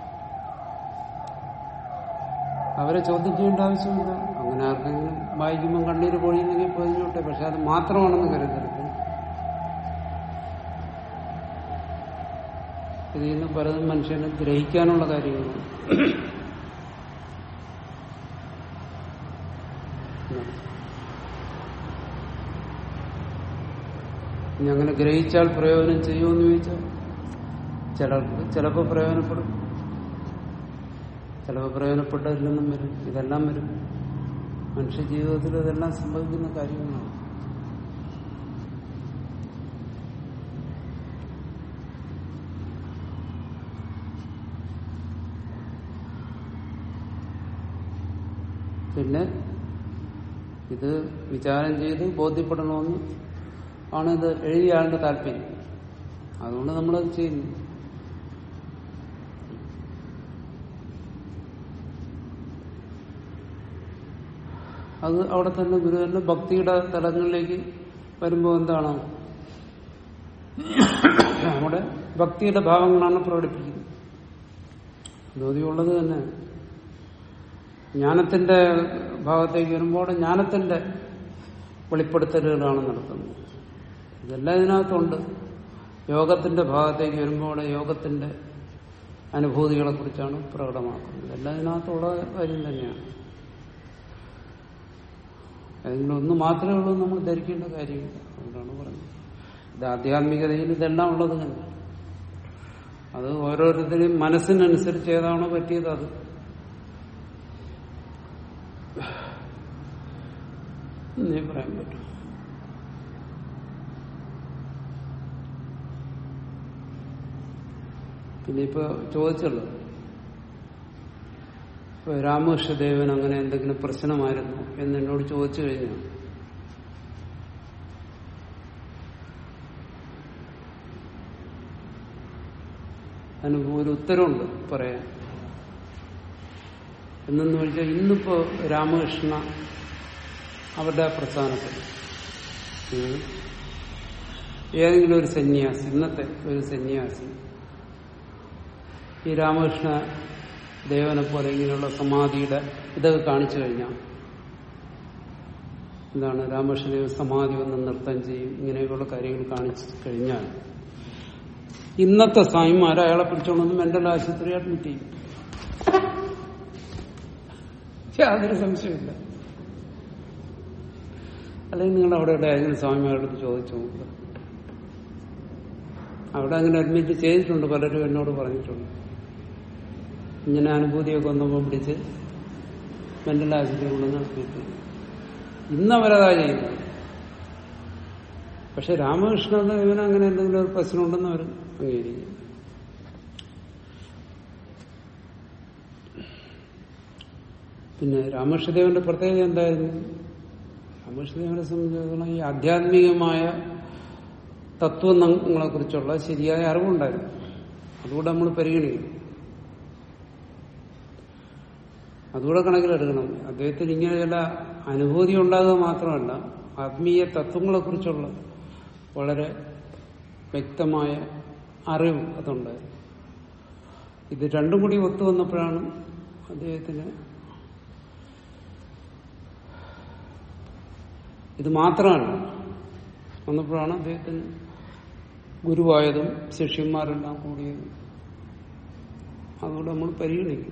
അവരെ ചോദ്യം ചെയ്യേണ്ട ആവശ്യമില്ല അങ്ങനെ ആർക്കെങ്കിലും വായിക്കുമ്പോൾ കണ്ണീര് പൊഴിയുന്നെങ്കിൽ പൊഴിഞ്ഞോട്ടെ പക്ഷെ അത് മാത്രമാണെന്ന് കരുതരുത് ഇതിൽ നിന്ന് പലതും മനുഷ്യന് ഗ്രഹിക്കാനുള്ള കാര്യങ്ങളാണ് ഇനി അങ്ങനെ ഗ്രഹിച്ചാൽ പ്രയോജനം ചെയ്യുമെന്ന് ചോദിച്ചാൽ ചിലർക്ക് ചിലപ്പോൾ പ്രയോജനപ്പെടും ചിലപ്പോൾ പ്രയോജനപ്പെട്ടില്ലെന്നും വരും ഇതെല്ലാം വരും മനുഷ്യ ജീവിതത്തിൽ ഇതെല്ലാം സംഭവിക്കുന്ന കാര്യങ്ങളാണ് പിന്നെ ഇത് വിചാരം ചെയ്ത് ബോധ്യപ്പെടണമെന്ന് ആണ് ഇത് എഴുതിയ ആളുടെ താല്പര്യം അതുകൊണ്ട് നമ്മളത് ചെയ്യുന്നു അത് അവിടെ തന്നെ ഗുരുവിന്റെ ഭക്തിയുടെ തലങ്ങളിലേക്ക് വരുമ്പോൾ എന്താണ് നമ്മുടെ ഭക്തിയുടെ ഭാവങ്ങളാണ് പ്രകടിപ്പിക്കുന്നത് ജ്യോതിയുള്ളത് തന്നെ ജ്ഞാനത്തിന്റെ ഭാഗത്തേക്ക് വരുമ്പോൾ ജ്ഞാനത്തിന്റെ വെളിപ്പെടുത്തലുകളാണ് നടത്തുന്നത് ഇതെല്ലാം ഇതിനകത്തുണ്ട് യോഗത്തിന്റെ ഭാഗത്തേക്ക് വരുമ്പോൾ യോഗത്തിന്റെ അനുഭൂതികളെ കുറിച്ചാണ് പ്രകടമാക്കുന്നത് ഇതെല്ലാം ഇതിനകത്തുള്ള കാര്യം തന്നെയാണ് ഏതെങ്കിലും ഒന്ന് മാത്രമേ ഉള്ളൂ നമ്മൾ ധരിക്കേണ്ട കാര്യമില്ല അതുകൊണ്ടാണ് പറയുന്നത് ഇത് ആധ്യാത്മികതയിൽ ഇതെല്ലാം ഉള്ളത് തന്നെ അത് ഓരോരുത്തരെയും മനസ്സിനനുസരിച്ച് ഏതാണോ പറ്റിയത് അത് എന്നേ പറയാൻ പറ്റും പിന്നെ ഇപ്പൊ ചോദിച്ചല്ലോ ഇപ്പൊ രാമകൃഷ്ണദേവൻ അങ്ങനെ എന്തെങ്കിലും പ്രശ്നമായിരുന്നു എന്ന് എന്നോട് ചോദിച്ചു കഴിഞ്ഞാൽ അതിന് ഒരു ഉത്തരവുണ്ട് പറയാൻ എന്നെന്ന് വെച്ചാൽ ഇന്നിപ്പോ രാമകൃഷ്ണ അവരുടെ പ്രസ്ഥാനത്തിൽ ഉം, ഏതെങ്കിലും ഒരു സന്യാസി ഇന്നത്തെ ഒരു സന്യാസി ഈ രാമകൃഷ്ണ ദേവനെ പോലെ ഇങ്ങനെയുള്ള സമാധിയുടെ ഇതൊക്കെ കാണിച്ചു കഴിഞ്ഞാൽ എന്താണ് രാമകൃഷ്ണദേവ സമാധി വന്ന് നൃത്തം ചെയ്യും ഇങ്ങനെയൊക്കെയുള്ള കാര്യങ്ങൾ കാണിച്ചു കഴിഞ്ഞാൽ ഇന്നത്തെ സ്വാമിമാർ അയാളെ പിടിച്ചോണ്ടൊന്ന് മെന്റൽ ആശുപത്രി അഡ്മിറ്റ് ചെയ്യും യാതൊരു സംശയമില്ല അല്ലെങ്കിൽ നിങ്ങൾ അവിടെ ഇവിടെ ഏതെങ്കിലും സ്വാമിമാരുടെ അടുത്ത് ചോദിച്ചു നോക്കുക അവിടെ അങ്ങനെ അഡ്മിറ്റ് ചെയ്തിട്ടുണ്ട് പലരും എന്നോട് പറഞ്ഞിട്ടുണ്ട് ഇങ്ങനെ അനുഭൂതിയൊക്കെ വന്നപ്പോൾ പിടിച്ച് മെന്റൽ ആശുപത്രി കൊണ്ടുവന്ന് നടത്തിയിട്ടുണ്ട് ഇന്ന് അവരതാ ചെയ്യുന്നത് പക്ഷെ രാമകൃഷ്ണദേവന് അങ്ങനെ എന്തെങ്കിലും ഒരു പ്രശ്നമുണ്ടെന്ന് അവർ അംഗീകരിക്കും പിന്നെ രാമകൃഷ്ണദേവന്റെ പ്രത്യേകത എന്തായിരുന്നു രാമകൃഷ്ണദേവനെ സംബന്ധിച്ചിടത്തോളം ഈ ആധ്യാത്മികമായ തത്വങ്ങളെ കുറിച്ചുള്ള ശരിയായ അറിവുണ്ടായിരുന്നു അതുകൂടെ നമ്മൾ പരിഗണിക്കണം അതുകൂടെ കണക്കിലെടുക്കണം അദ്ദേഹത്തിന് ഇങ്ങനെ ചില അനുഭൂതി ഉണ്ടാകുക മാത്രമല്ല ആത്മീയ തത്വങ്ങളെക്കുറിച്ചുള്ള വളരെ വ്യക്തമായ അറിവ് അതുണ്ടായിരുന്നു ഇത് രണ്ടും കൂടി ഒത്തു വന്നപ്പോഴാണ് അദ്ദേഹത്തിന് ഇത് മാത്രമല്ല വന്നപ്പോഴാണ് അദ്ദേഹത്തിന് ഗുരുവായതും ശിഷ്യന്മാരെല്ലാം കൂടിയതും അതുകൊണ്ട് നമ്മൾ പരിഗണിക്കും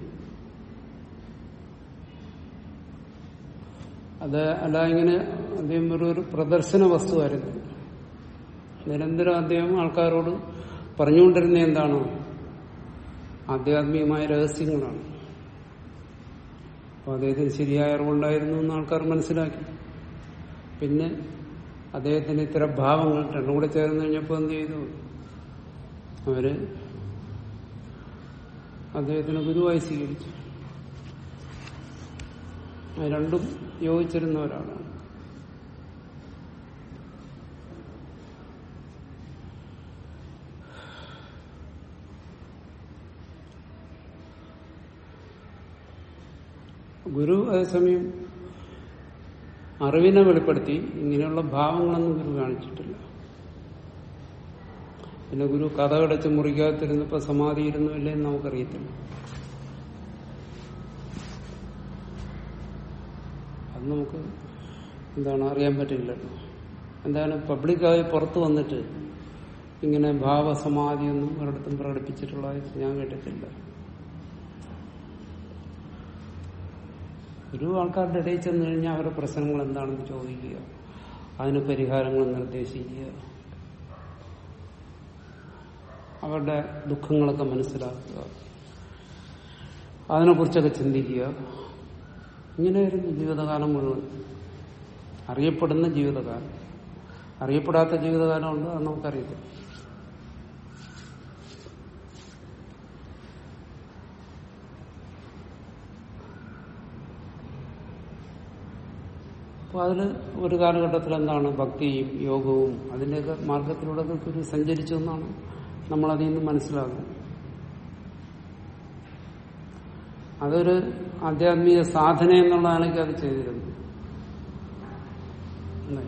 അത് അല്ല ഇങ്ങനെ അദ്ദേഹം ഒരു ഒരു പ്രദർശന വസ്തുവായിരുന്നു നിരന്തരം അദ്ദേഹം ആൾക്കാരോട് പറഞ്ഞുകൊണ്ടിരുന്ന എന്താണ് ആധ്യാത്മികമായ രഹസ്യങ്ങളാണ് അപ്പൊ അദ്ദേഹത്തിന് ശരിയായ അറിവുണ്ടായിരുന്നു എന്ന് ആൾക്കാർ മനസ്സിലാക്കി പിന്നെ അദ്ദേഹത്തിന് ഇത്തരം ഭാവങ്ങൾ രണ്ടും കൂടെ ചേർന്ന് കഴിഞ്ഞപ്പോൾ എന്ത് ചെയ്തു അവര് അദ്ദേഹത്തിന് ഗുരുവായി സ്വീകരിച്ചു അത് രണ്ടും യോജിച്ചിരുന്ന ഒരാളാണ് ഗുരു അതേസമയം അറിവിനെ വെളിപ്പെടുത്തി ഇങ്ങനെയുള്ള ഭാവങ്ങളൊന്നും ഗുരു കാണിച്ചിട്ടില്ല പിന്നെ ഗുരു കഥ കടച്ച് മുറിക്കാത്തിരുന്നപ്പോ സമാധി ഇരുന്നു ഇല്ലെന്ന് നമുക്കറിയത്തില്ല അത് നമുക്ക് എന്താണ് അറിയാൻ പറ്റില്ലല്ലോ എന്താണ് പബ്ലിക്കായി പുറത്തു വന്നിട്ട് ഇങ്ങനെ ഭാവസമാധിയൊന്നും ഒരിടത്തും പ്രകടിപ്പിച്ചിട്ടുള്ളതായിട്ട് ഞാൻ കേട്ടിട്ടില്ല ഒരു ആൾക്കാരുടെ ഇടയിൽ ചെന്ന് കഴിഞ്ഞാൽ അവരുടെ പ്രശ്നങ്ങൾ എന്താണെന്ന് ചോദിക്കുക അതിന് പരിഹാരങ്ങൾ നിർദ്ദേശിക്കുക അവരുടെ ദുഃഖങ്ങളൊക്കെ മനസ്സിലാക്കുക അതിനെക്കുറിച്ചൊക്കെ ചിന്തിക്കുക ഇങ്ങനെയായിരുന്നു ജീവിതകാലം മുഴുവൻ അറിയപ്പെടുന്ന ജീവിതകാലം അറിയപ്പെടാത്ത ജീവിതകാലമുണ്ട് അത് നമുക്കറിയത്തില്ല അപ്പോൾ അതിൽ ഒരു കാലഘട്ടത്തിൽ എന്താണ് ഭക്തിയും യോഗവും അതിൻ്റെയൊക്കെ മാർഗത്തിലൂടെ ഒരു സഞ്ചരിച്ചു എന്നാണ് നമ്മളതിൽ നിന്ന് മനസ്സിലാക്കുന്നത് അതൊരു ആധ്യാത്മിക സാധന എന്നുള്ള നിലയ്ക്ക് അത് ചെയ്തിരുന്നു അല്ലേ?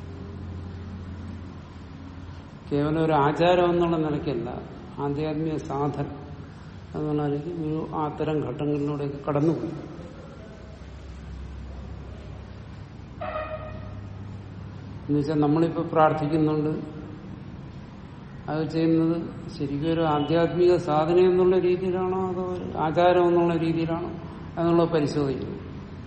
കേവലം ഒരു ആചാരം എന്നുള്ള നിലയ്ക്കല്ല ആധ്യാത്മിക സാധന എന്നുള്ള നിലയ്ക്ക് ഒരു അത്തരം ഘട്ടങ്ങളിലൂടെയൊക്കെ കടന്നുപോയി എന്നുവെച്ചാൽ നമ്മളിപ്പോ പ്രാർത്ഥിക്കുന്നുണ്ട് അത് ചെയ്യുന്നത് ശരിക്കും ഒരു ആധ്യാത്മിക സാധന എന്നുള്ള രീതിയിലാണോ അതോ ഒരു ആചാരം എന്നുള്ള രീതിയിലാണോ എന്നുള്ളത് പരിശോധിക്കുന്നു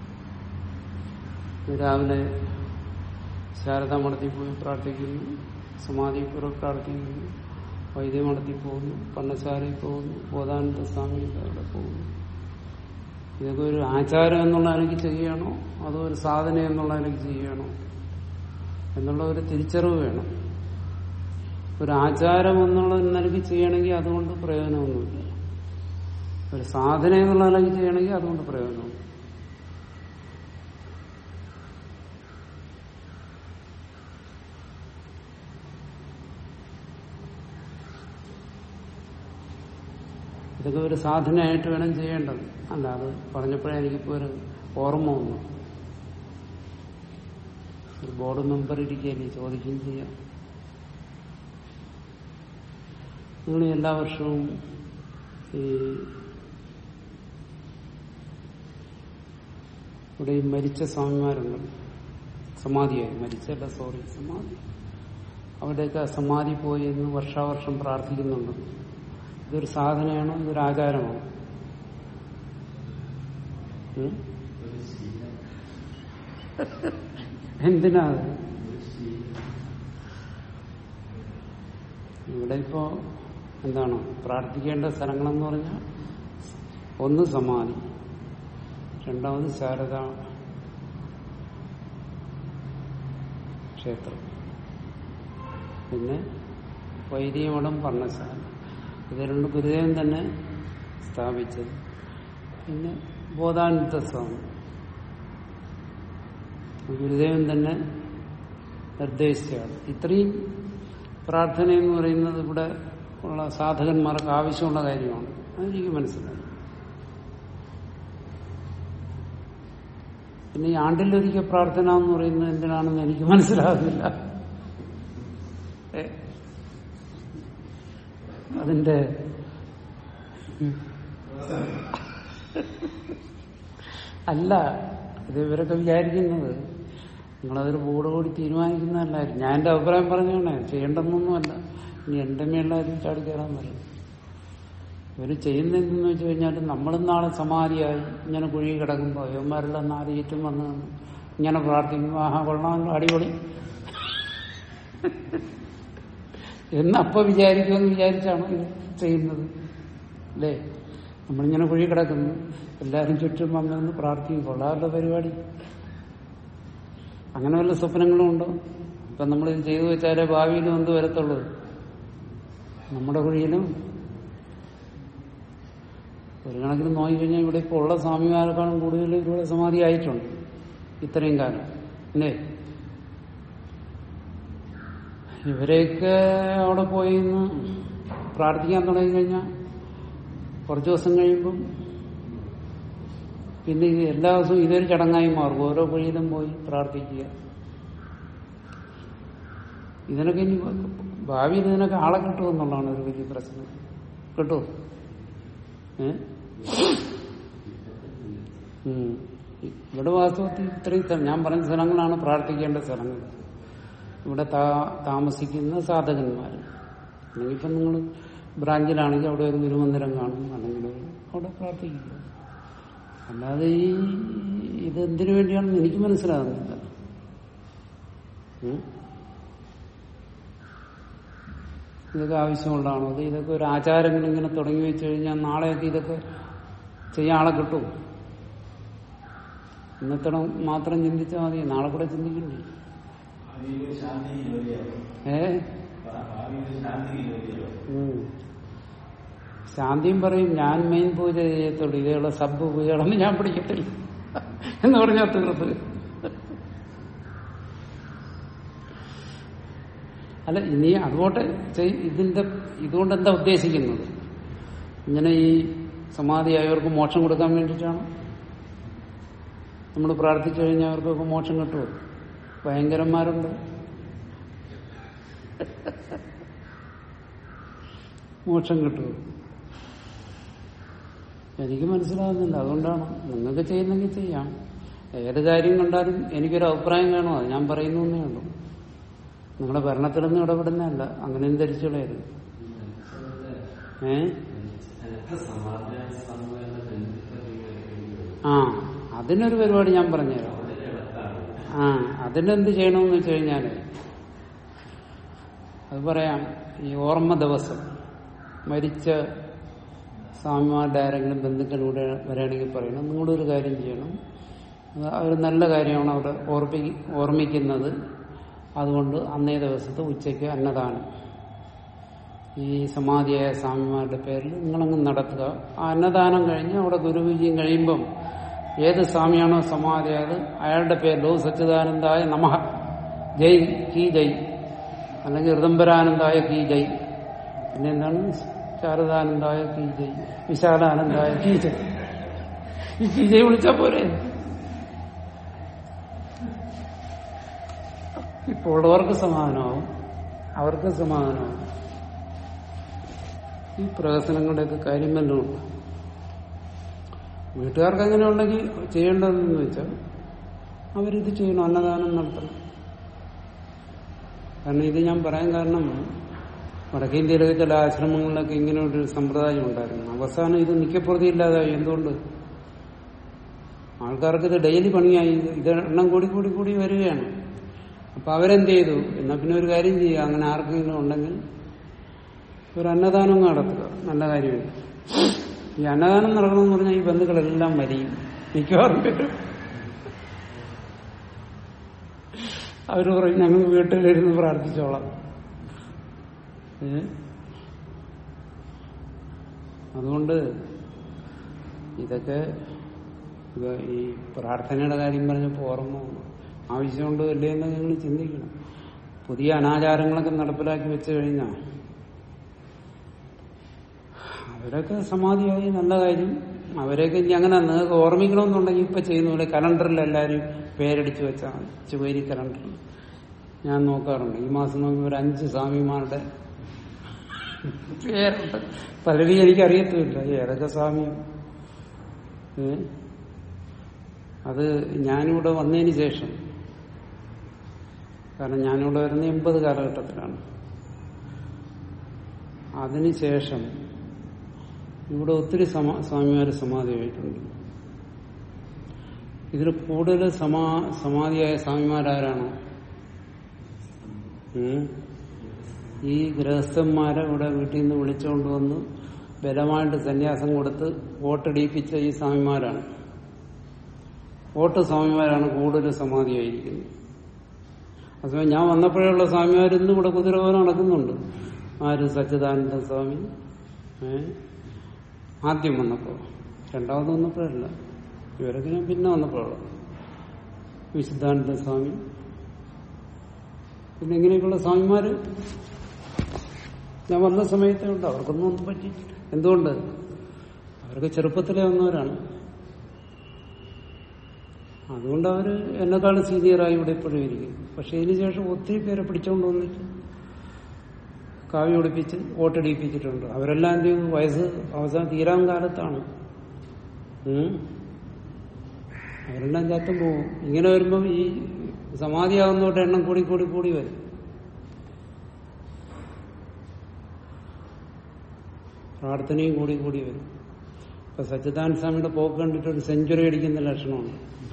രാവിലെ ശാരദാമഠത്തിൽ പോയി പ്രാർത്ഥിക്കുന്നു സമാധിപുരം പ്രാർത്ഥിക്കുന്നു വൈദ്യമഠത്തിൽ പോകുന്നു പണ്ണശാലയിൽ പോകുന്നു ബോധാനന്ദ സ്വാമി അവിടെ പോകുന്നു ഇതൊക്കെ ഒരു ആചാരം എന്നുള്ള നിലയ്ക്ക് ചെയ്യുകയാണോ അതോ ഒരു സാധന എന്നുള്ള നിലയ്ക്ക് ചെയ്യുകയാണോ എന്നുള്ള ഒരു തിരിച്ചറിവ് വേണം ഒരു ആചാരം എന്നുള്ള നിലയ്ക്ക് ചെയ്യണമെങ്കിൽ അതുകൊണ്ട് പ്രയോജനമൊന്നുമില്ല ഒരു സാധന എന്നുള്ള നിലയ്ക്ക് ചെയ്യണമെങ്കിൽ അതുകൊണ്ട് പ്രയോജനമുണ്ട് ഇതൊക്കെ ഒരു സാധനയായിട്ട് വേണം ചെയ്യേണ്ടത് അല്ല അത് പറഞ്ഞപ്പോഴേ എനിക്കിപ്പോ ഒരു ഓർമ്മ വന്നു ഒരു ബോർഡ് മെമ്പർ ഇരിക്കുകയല്ലേ ചോദിക്കുകയും ചെയ്യാം നിങ്ങൾ എല്ലാ വർഷവും ഈ ഇവിടെ ഈ മരിച്ച സ്വാമിമാരുണ്ട് സമാധിയായി മരിച്ചല്ല സോറി സമാധി അവിടെയൊക്കെ സമാധി പോയി എന്ന് വർഷാവർഷം പ്രാർത്ഥിക്കുന്നുണ്ട് ഇതൊരു സാധനയാണോ ഇതൊരു ആചാരമാണോ ഉം? എന്തിനാ അത്? ഇവിടെ ഇപ്പോ എന്താണ് പ്രാർത്ഥിക്കേണ്ട സ്ഥലങ്ങളെന്ന് പറഞ്ഞാൽ ഒന്ന് സമാധി രണ്ടാമത് ശാരദ ക്ഷേത്രം പിന്നെ വൈദികമഠം പർണശാല ഇത് രണ്ട് ഗുരുദേവൻ തന്നെ സ്ഥാപിച്ചത് പിന്നെ ബോധാനന്ദ സ്വാമി ഗുരുദേവൻ തന്നെ നിർദ്ദേശിച്ചതാണ് ഇത്രയും പ്രാർത്ഥന എന്ന് പറയുന്നത് ഇവിടെ ഉള്ള സാധകന്മാർക്ക് ആവശ്യമുള്ള കാര്യമാണ് അതെനിക്ക് മനസ്സിലായി പിന്നെ ഈ ആണ്ടിലൊരിക്കൽ പ്രാർത്ഥന എന്ന് പറയുന്നത് എന്തിനാണെന്ന് എനിക്ക് മനസ്സിലാകുന്നില്ല ഏ? അതിന്റെ അല്ല ഇത് ഇവരൊക്കെ വിചാരിക്കുന്നത് നിങ്ങളതൊരു ബോർഡ് കൂടി തീരുമാനിക്കുന്നതല്ലായിരുന്നു ഞാൻ എന്റെ അഭിപ്രായം പറഞ്ഞോണേ ചെയ്യേണ്ടെന്നൊന്നുമല്ല ഇനി എന്റെ മേളിലാരും ചാടിക്കയറാൻ പറയും ഇവര് ചെയ്യുന്നതെന്ന് വെച്ച് കഴിഞ്ഞാൽ നമ്മളും നാളെ സമാധിയായി ഇങ്ങനെ കുഴി കിടക്കുമ്പോൾ യവന്മാരെല്ലാം നാല് ചുറ്റും വന്ന് നിന്ന് ഇങ്ങനെ പ്രാർത്ഥിക്കുമ്പോൾ ആഹാ കൊള്ളാമല്ലോ അടിപൊളി എന്നപ്പോ വിചാരിക്കുമെന്ന് വിചാരിച്ചാണ് ഇത് ചെയ്യുന്നത് അല്ലേ നമ്മളിങ്ങനെ കുഴി കിടക്കുന്നു എല്ലാവരും ചുറ്റും വന്നു പ്രാർത്ഥിക്കും കൊള്ളാമല്ലോ പരിപാടി അങ്ങനെ വല്ല സ്വപ്നങ്ങളും ഉണ്ടോ ഇപ്പൊ നമ്മളിത് ചെയ്തു വെച്ചാലേ ഭാവിയിലും എന്ത് വരത്തുള്ളൂ നമ്മുടെ കുഴിയിലും ഒരു കണക്കിന് നോക്കിക്കഴിഞ്ഞാൽ ഇവിടെ ഇപ്പോൾ ഉള്ള സ്വാമിമാരെക്കാളും കൂടുതൽ ഇവിടെ സമാധി ആയിട്ടുണ്ട് ഇത്രയും കാലം അല്ലേ ഇവരെയൊക്കെ അവിടെ പോയി നിന്ന് പ്രാർത്ഥിക്കാൻ തുടങ്ങിക്കഴിഞ്ഞാൽ കുറച്ച് ദിവസം കഴിയുമ്പം പിന്നെ ഇത് എല്ലാ ദിവസവും ഇതൊരു ചടങ്ങായി മാറും ഓരോ കുഴിയിലും പോയി പ്രാർത്ഥിക്കുക ഇതിനൊക്കെ ഇനി ഭാവിയിൽ ഇതിനൊക്കെ ആളെ കിട്ടുമെന്നുള്ളതാണ് ഒരു വലിയ പ്രശ്നം കിട്ടുമോ ഏ ഉം. ഇവിടെ വാസ്തവത്തിൽ ഇത്രയും സ്ഥലം ഞാൻ പറഞ്ഞ സ്ഥലങ്ങളാണ് പ്രാർത്ഥിക്കേണ്ട സ്ഥലങ്ങൾ ഇവിടെ താ- താമസിക്കുന്ന സാധകന്മാർ അല്ലെങ്കിൽ ഇപ്പം നിങ്ങൾ ബ്രാഞ്ചിലാണെങ്കിൽ അവിടെ ഒരു ഗുരുമന്ദിരം കാണും അല്ലെങ്കിൽ ഒരു അവിടെ പ്രാർത്ഥിക്കുക അല്ലാതെ ഈ ഇത് എന്തിനു വേണ്ടിയാണെന്ന് എനിക്ക് മനസ്സിലാകുന്നില്ല ഉം? ഇതൊക്കെ ആവശ്യമുള്ളതാണോ അത് ഇതൊക്കെ ഒരു ആചാരങ്ങൾ ഇങ്ങനെ തുടങ്ങി വെച്ച് കഴിഞ്ഞാൽ നാളെയൊക്കെ ഇതൊക്കെ ചെയ്യാൻ ആളെ കിട്ടും ഇന്നത്തെ മാത്രം ചിന്തിച്ചാൽ മതി നാളെ കൂടെ ചിന്തിക്കണ്ടേ ഏ ഉം. ശാന്തിയും പറയും ഞാൻ മെയിൻ പൂജ ചെയ്യത്തുള്ളൂ ഇതേയുള്ള സബ് പൂജകളൊന്നും ഞാൻ പിടിക്കത്തില്ല എന്ന് പറഞ്ഞാൽ തീർത്ത് അല്ല ഇനി അതുകൊണ്ട് ചെയ്- ഇതിന്റെ ഇതുകൊണ്ട് എന്താ ഉദ്ദേശിക്കുന്നത് ഇങ്ങനെ ഈ സമാധിയായവർക്ക് മോക്ഷം കൊടുക്കാൻ വേണ്ടിയിട്ടാണ് നമ്മൾ പ്രാർത്ഥിച്ചു കഴിഞ്ഞാൽ അവർക്കൊക്കെ മോക്ഷം കിട്ടുമോ ഭയങ്കരന്മാരുണ്ട് മോക്ഷം കിട്ടുമോ എനിക്ക് മനസ്സിലാകുന്നില്ല അതുകൊണ്ടാണ് നിങ്ങൾക്ക് ചെയ്യുന്നെങ്കിൽ ചെയ്യാം ഏത് കാര്യം കണ്ടാലും എനിക്കൊരു അഭിപ്രായം കാണും അത് ഞാൻ പറയുന്നു എന്നേ ഉള്ളൂ നിങ്ങളുടെ ഭരണത്തിലൊന്നും ഇടപെടുന്നതല്ല അങ്ങനെയും ധരിച്ചു കളയരുത് ഏ ആ അതിനൊരു പരിപാടി ഞാൻ പറഞ്ഞുതരാം ആ അതിനെന്ത് ചെയ്യണമെന്ന് വെച്ച് കഴിഞ്ഞാല് അത് പറയാം ഈ ഓർമ്മ ദിവസം മരിച്ച സ്വാമിമാരുടെ ആരെങ്കിലും ബന്ധുക്കളിലൂടെ വരികയാണെങ്കിൽ പറയണം നിങ്ങളൊരു കാര്യം ചെയ്യണം അത് ഒരു നല്ല കാര്യമാണ് അവിടെ ഓർപ്പി ഓർമ്മിക്കുന്നത് അതുകൊണ്ട് അന്നേ ദിവസത്തെ ഉച്ചയ്ക്ക് അന്നദാനം ഈ സമാധിയായ സ്വാമിമാരുടെ പേരിൽ നിങ്ങളങ്ങ് നടത്തുക ആ അന്നദാനം കഴിഞ്ഞ് അവിടെ ഗുരുപൂജയും കഴിയുമ്പം ഏത് സ്വാമിയാണോ സമാധിയായത് അയാളുടെ പേരിലോ സച്ചിദാനന്ദായ നമഃ ജയ് കീ ജയ് അല്ലെങ്കിൽ ഋതംബരാനന്ദായ കീ ജയ് പിന്നെ എന്താണ് ശാരദാനന്ദായ കീ ജയ് വിശാലാനന്ദായ കീ ജയ് ഈ കീ ജയ് വിളിച്ചാ പോരെ ഇപ്പോൾ ഉള്ളവർക്ക് സമാധാനമാവും അവർക്ക് സമാധാനമാവും ഈ പ്രഹസനങ്ങളുടെയൊക്കെ കാര്യം വല്ലതുണ്ട് വീട്ടുകാർക്ക് അങ്ങനെ ഉണ്ടെങ്കിൽ ചെയ്യേണ്ടതെന്ന് വെച്ചാൽ അവരിത് ചെയ്യണം അന്നദാനം നടത്തണം കാരണം ഇത് ഞാൻ പറയാൻ കാരണം വടക്കേ ഇന്ത്യയിലൊക്കെ ചില ആശ്രമങ്ങളിലൊക്കെ ഇങ്ങനെ ഒരു സമ്പ്രദായം ഉണ്ടായിരുന്നു അവസാനം ഇത് നിക്കപ്പുറതി ഇല്ലാതായി എന്തുകൊണ്ട് ആൾക്കാർക്ക് ഇത് ഡെയിലി പണിയായി ഇത് ഇത് എണ്ണം കൂടി കൂടി കൂടി വരികയാണ് അപ്പൊ അവരെന്ത് ചെയ്തു എന്നാ പിന്നെ ഒരു കാര്യം ചെയ്യുക അങ്ങനെ ആർക്കെങ്കിലും ഉണ്ടെങ്കിൽ ഒരു അന്നദാനം നടത്തുക നല്ല കാര്യമില്ല ഈ അന്നദാനം നടക്കണമെന്ന് പറഞ്ഞാൽ ഈ ബന്ധുക്കളെല്ലാം മരിയും മിക്കവാറും പേരും അവര് പറയും ഞങ്ങൾ വീട്ടിലിരുന്ന് പ്രാർത്ഥിച്ചോളാം ഏ? അതുകൊണ്ട് ഇതൊക്കെ ഇത് ഈ പ്രാർത്ഥനയുടെ കാര്യം പറഞ്ഞപ്പോൾ ഓർമ്മ വന്നു. ആവശ്യമുണ്ടോ ഇല്ലേ എന്ന് നിങ്ങൾ ചിന്തിക്കണം പുതിയ അനാചാരങ്ങളൊക്കെ നടപ്പിലാക്കി വെച്ചു കഴിഞ്ഞാൽ അവരൊക്കെ സമാധിയായി നല്ല കാര്യം അവരെയൊക്കെ ഇനി അങ്ങനെ നിങ്ങൾക്ക് ഓർമ്മിക്കണമെന്നുണ്ടെങ്കിൽ ഇപ്പൊ ചെയ്യുന്ന പോലെ കലണ്ടറിൽ എല്ലാവരും പേരടിച്ചു വെച്ചാൽ മതി ചുവരി കലണ്ടറിൽ ഞാൻ നോക്കാറുണ്ട് ഈ മാസം നോക്കി ഒരു അഞ്ച് സ്വാമിമാരുടെ പേരുണ്ട് പലരും എനിക്കറിയത്തുമില്ല ഏതൊക്കെ സ്വാമിയും ഏ? അത് ഞാനിവിടെ വന്നതിന് ശേഷം കാരണം ഞാനിവിടെ വരുന്ന എൺപത് കാലഘട്ടത്തിലാണ് അതിനുശേഷം ഇവിടെ ഒത്തിരി സമ സ്വാമിമാർ സമാധിയായിട്ടുണ്ട് ഇതിൽ കൂടുതൽ സമാ സമാധിയായ സ്വാമിമാരാരാണോ ഉം? ഈ ഗൃഹസ്ഥന്മാരെ ഇവിടെ വീട്ടിൽ നിന്ന് വിളിച്ചുകൊണ്ട് വന്ന് ബലമായിട്ട് സന്യാസം കൊടുത്ത് വോട്ടടിപ്പിച്ച ഈ സ്വാമിമാരാണ് വോട്ട് സ്വാമിമാരാണ് കൂടുതൽ സമാധിയായിരിക്കുന്നത് അതേസമയം ഞാൻ വന്നപ്പോഴുള്ള സ്വാമിമാർ ഇന്നും ഇവിടെ കുതിരപോലെ നടക്കുന്നുണ്ട് ആര് സച്ചിദാനന്ദ സ്വാമി ഏ ആദ്യം വന്നപ്പോ രണ്ടാമത് വന്നപ്പോഴല്ല ഇവരൊക്കെ ഞാൻ പിന്നെ വന്നപ്പോഴുള്ള വിശുദ്ധാനന്ദ സ്വാമി പിന്നെ ഇങ്ങനെയൊക്കെയുള്ള സ്വാമിമാര് ഞാൻ വന്ന സമയത്തേ ഉണ്ട് അവർക്കൊന്നും ഒന്നും പറ്റിയിട്ടില്ല എന്തുകൊണ്ട് അവർക്ക് ചെറുപ്പത്തിലേ വന്നവരാണ് അതുകൊണ്ട് അവര് എന്നെക്കാളും സീനിയറായി ഇവിടെ ഇപ്പോഴും ഇരിക്കും പക്ഷെ ഇതിനുശേഷം ഒത്തിരി പേരെ പിടിച്ചുകൊണ്ട് വന്നിട്ട് കാവ്യ ഒടിപ്പിച്ച് വോട്ടടിപ്പിച്ചിട്ടുണ്ട് അവരെല്ലാം എന്ത് ചെയ്തു വയസ്സ് അവസാനം തീരാൻ കാലത്താണ് ഉം. അവരെല്ലാം ചാത്തം പോകും ഇങ്ങനെ വരുമ്പം ഈ സമാധിയാകുന്നവരുടെ എണ്ണം കൂടി കൂടി കൂടി വരും പ്രാർത്ഥനയും കൂടി കൂടി വരും ഇപ്പൊ സച്ചിദാനന്ദ സ്വാമിയുടെ പോക്ക് കണ്ടിട്ട് ഒരു സെഞ്ചുറി അടിക്കുന്ന ലക്ഷണമാണ്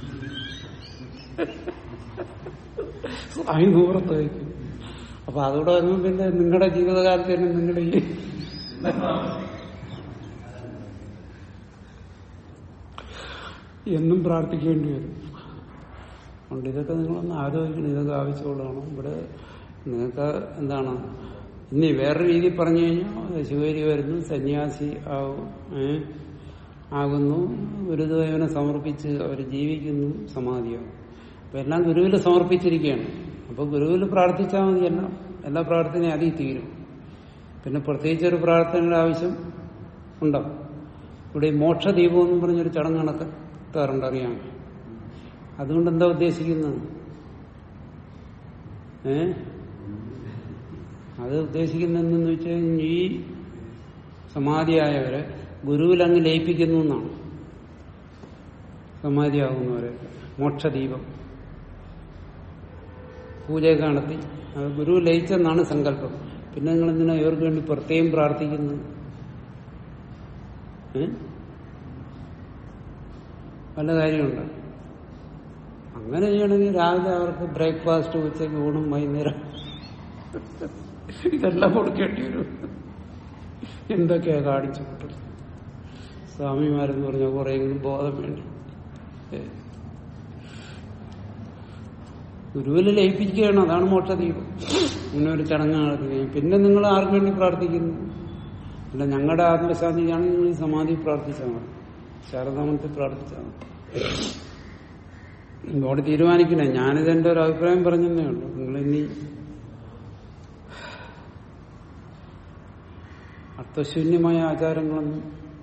സ്വാമി നൂറത്ത് വയ്ക്കും അപ്പൊ അതോടെ വരുമ്പോൾ പിന്നെ നിങ്ങളുടെ ജീവിതകാലത്ത് തന്നെ നിങ്ങളുടെ ഈ എന്നും പ്രാർത്ഥിക്കേണ്ടി വരും അതുകൊണ്ട് ഇതൊക്കെ നിങ്ങളൊന്ന് ആലോചിക്കണം ഇതൊക്കെ ആവശ്യമുള്ളതാണ് ഇവിടെ നിങ്ങൾക്ക് എന്താണ് ഇനി വേറെ രീതിയിൽ പറഞ്ഞു കഴിഞ്ഞാൽ ശിവരി വരുന്നു സന്യാസി ആവും ഏ? ആകുന്നു ഗുരുദേവനെ സമർപ്പിച്ച് അവർ ജീവിക്കുന്നു സമാധിയാവും അപ്പൊ എല്ലാം ഗുരുവിൽ സമർപ്പിച്ചിരിക്കുകയാണ് അപ്പൊ ഗുരുവിൽ പ്രാർത്ഥിച്ചാൽ മതി എല്ലാം എല്ലാ പ്രാർത്ഥനയും അതിൽ തീരും പിന്നെ പ്രത്യേകിച്ച് ഒരു പ്രാർത്ഥനയുടെ ആവശ്യം ഉണ്ടോ ഇവിടെ ഈ മോക്ഷദീപം എന്ന് പറഞ്ഞൊരു ചടങ്ങ് നടത്താറുണ്ട് അറിയാം അതുകൊണ്ട് എന്താ ഉദ്ദേശിക്കുന്നത് ഏ അത് ഉദ്ദേശിക്കുന്നതെന്ന് വെച്ചാൽ ഈ സമാധിയായവരെ ഗുരുവിൽ അങ്ങ് ലയിപ്പിക്കുന്നു എന്നാണ് സമാധിയാകുന്നവരെ മോക്ഷദീപം പൂജയൊക്കെ നടത്തി അത് ഗുരു ലയിച്ചെന്നാണ് സങ്കല്പം പിന്നെ നിങ്ങൾ എന്തിനാ ഇവർക്ക് വേണ്ടി പ്രത്യേകം പ്രാർത്ഥിക്കുന്നത് ഏ? വല്ല കാര്യമുണ്ട് അങ്ങനെ ചെയ്യണമെങ്കിൽ രാവിലെ അവർക്ക് ബ്രേക്ക്ഫാസ്റ്റ് ഉച്ചയ്ക്ക് ഊണും വൈകുന്നേരം ഇതെല്ലാം കൊടുക്കേണ്ടി വരും എന്തൊക്കെയാ കാണിച്ചു കൂട്ടുന്നത് സ്വാമിമാരെന്ന് പറഞ്ഞാൽ കുറെയെങ്കിലും ബോധം വേണ്ടി ഏ. ഗുരുവിൽ ലയിപ്പിക്കുകയാണ് അതാണ് മോക്ഷദീപം ഇങ്ങനെ ഒരു ചടങ്ങ് നടത്തുകയും പിന്നെ നിങ്ങൾ ആർക്ക് വേണ്ടി പ്രാർത്ഥിക്കുന്നു പിന്നെ ഞങ്ങളുടെ ആത്മശാന്തിക്കാണ് നിങ്ങൾ ഈ സമാധി പ്രാർത്ഥിച്ചാൽ മതി ശാരദാമത്തിൽ പ്രാർത്ഥിച്ചാൽ മതി ഇതോടെ തീരുമാനിക്കണേ ഞാനിതെന്റെ ഒരു അഭിപ്രായം പറഞ്ഞതേ ഉള്ളൂ നിങ്ങൾ ഇനി അർത്ഥശൂന്യമായ ആചാരങ്ങളൊന്നും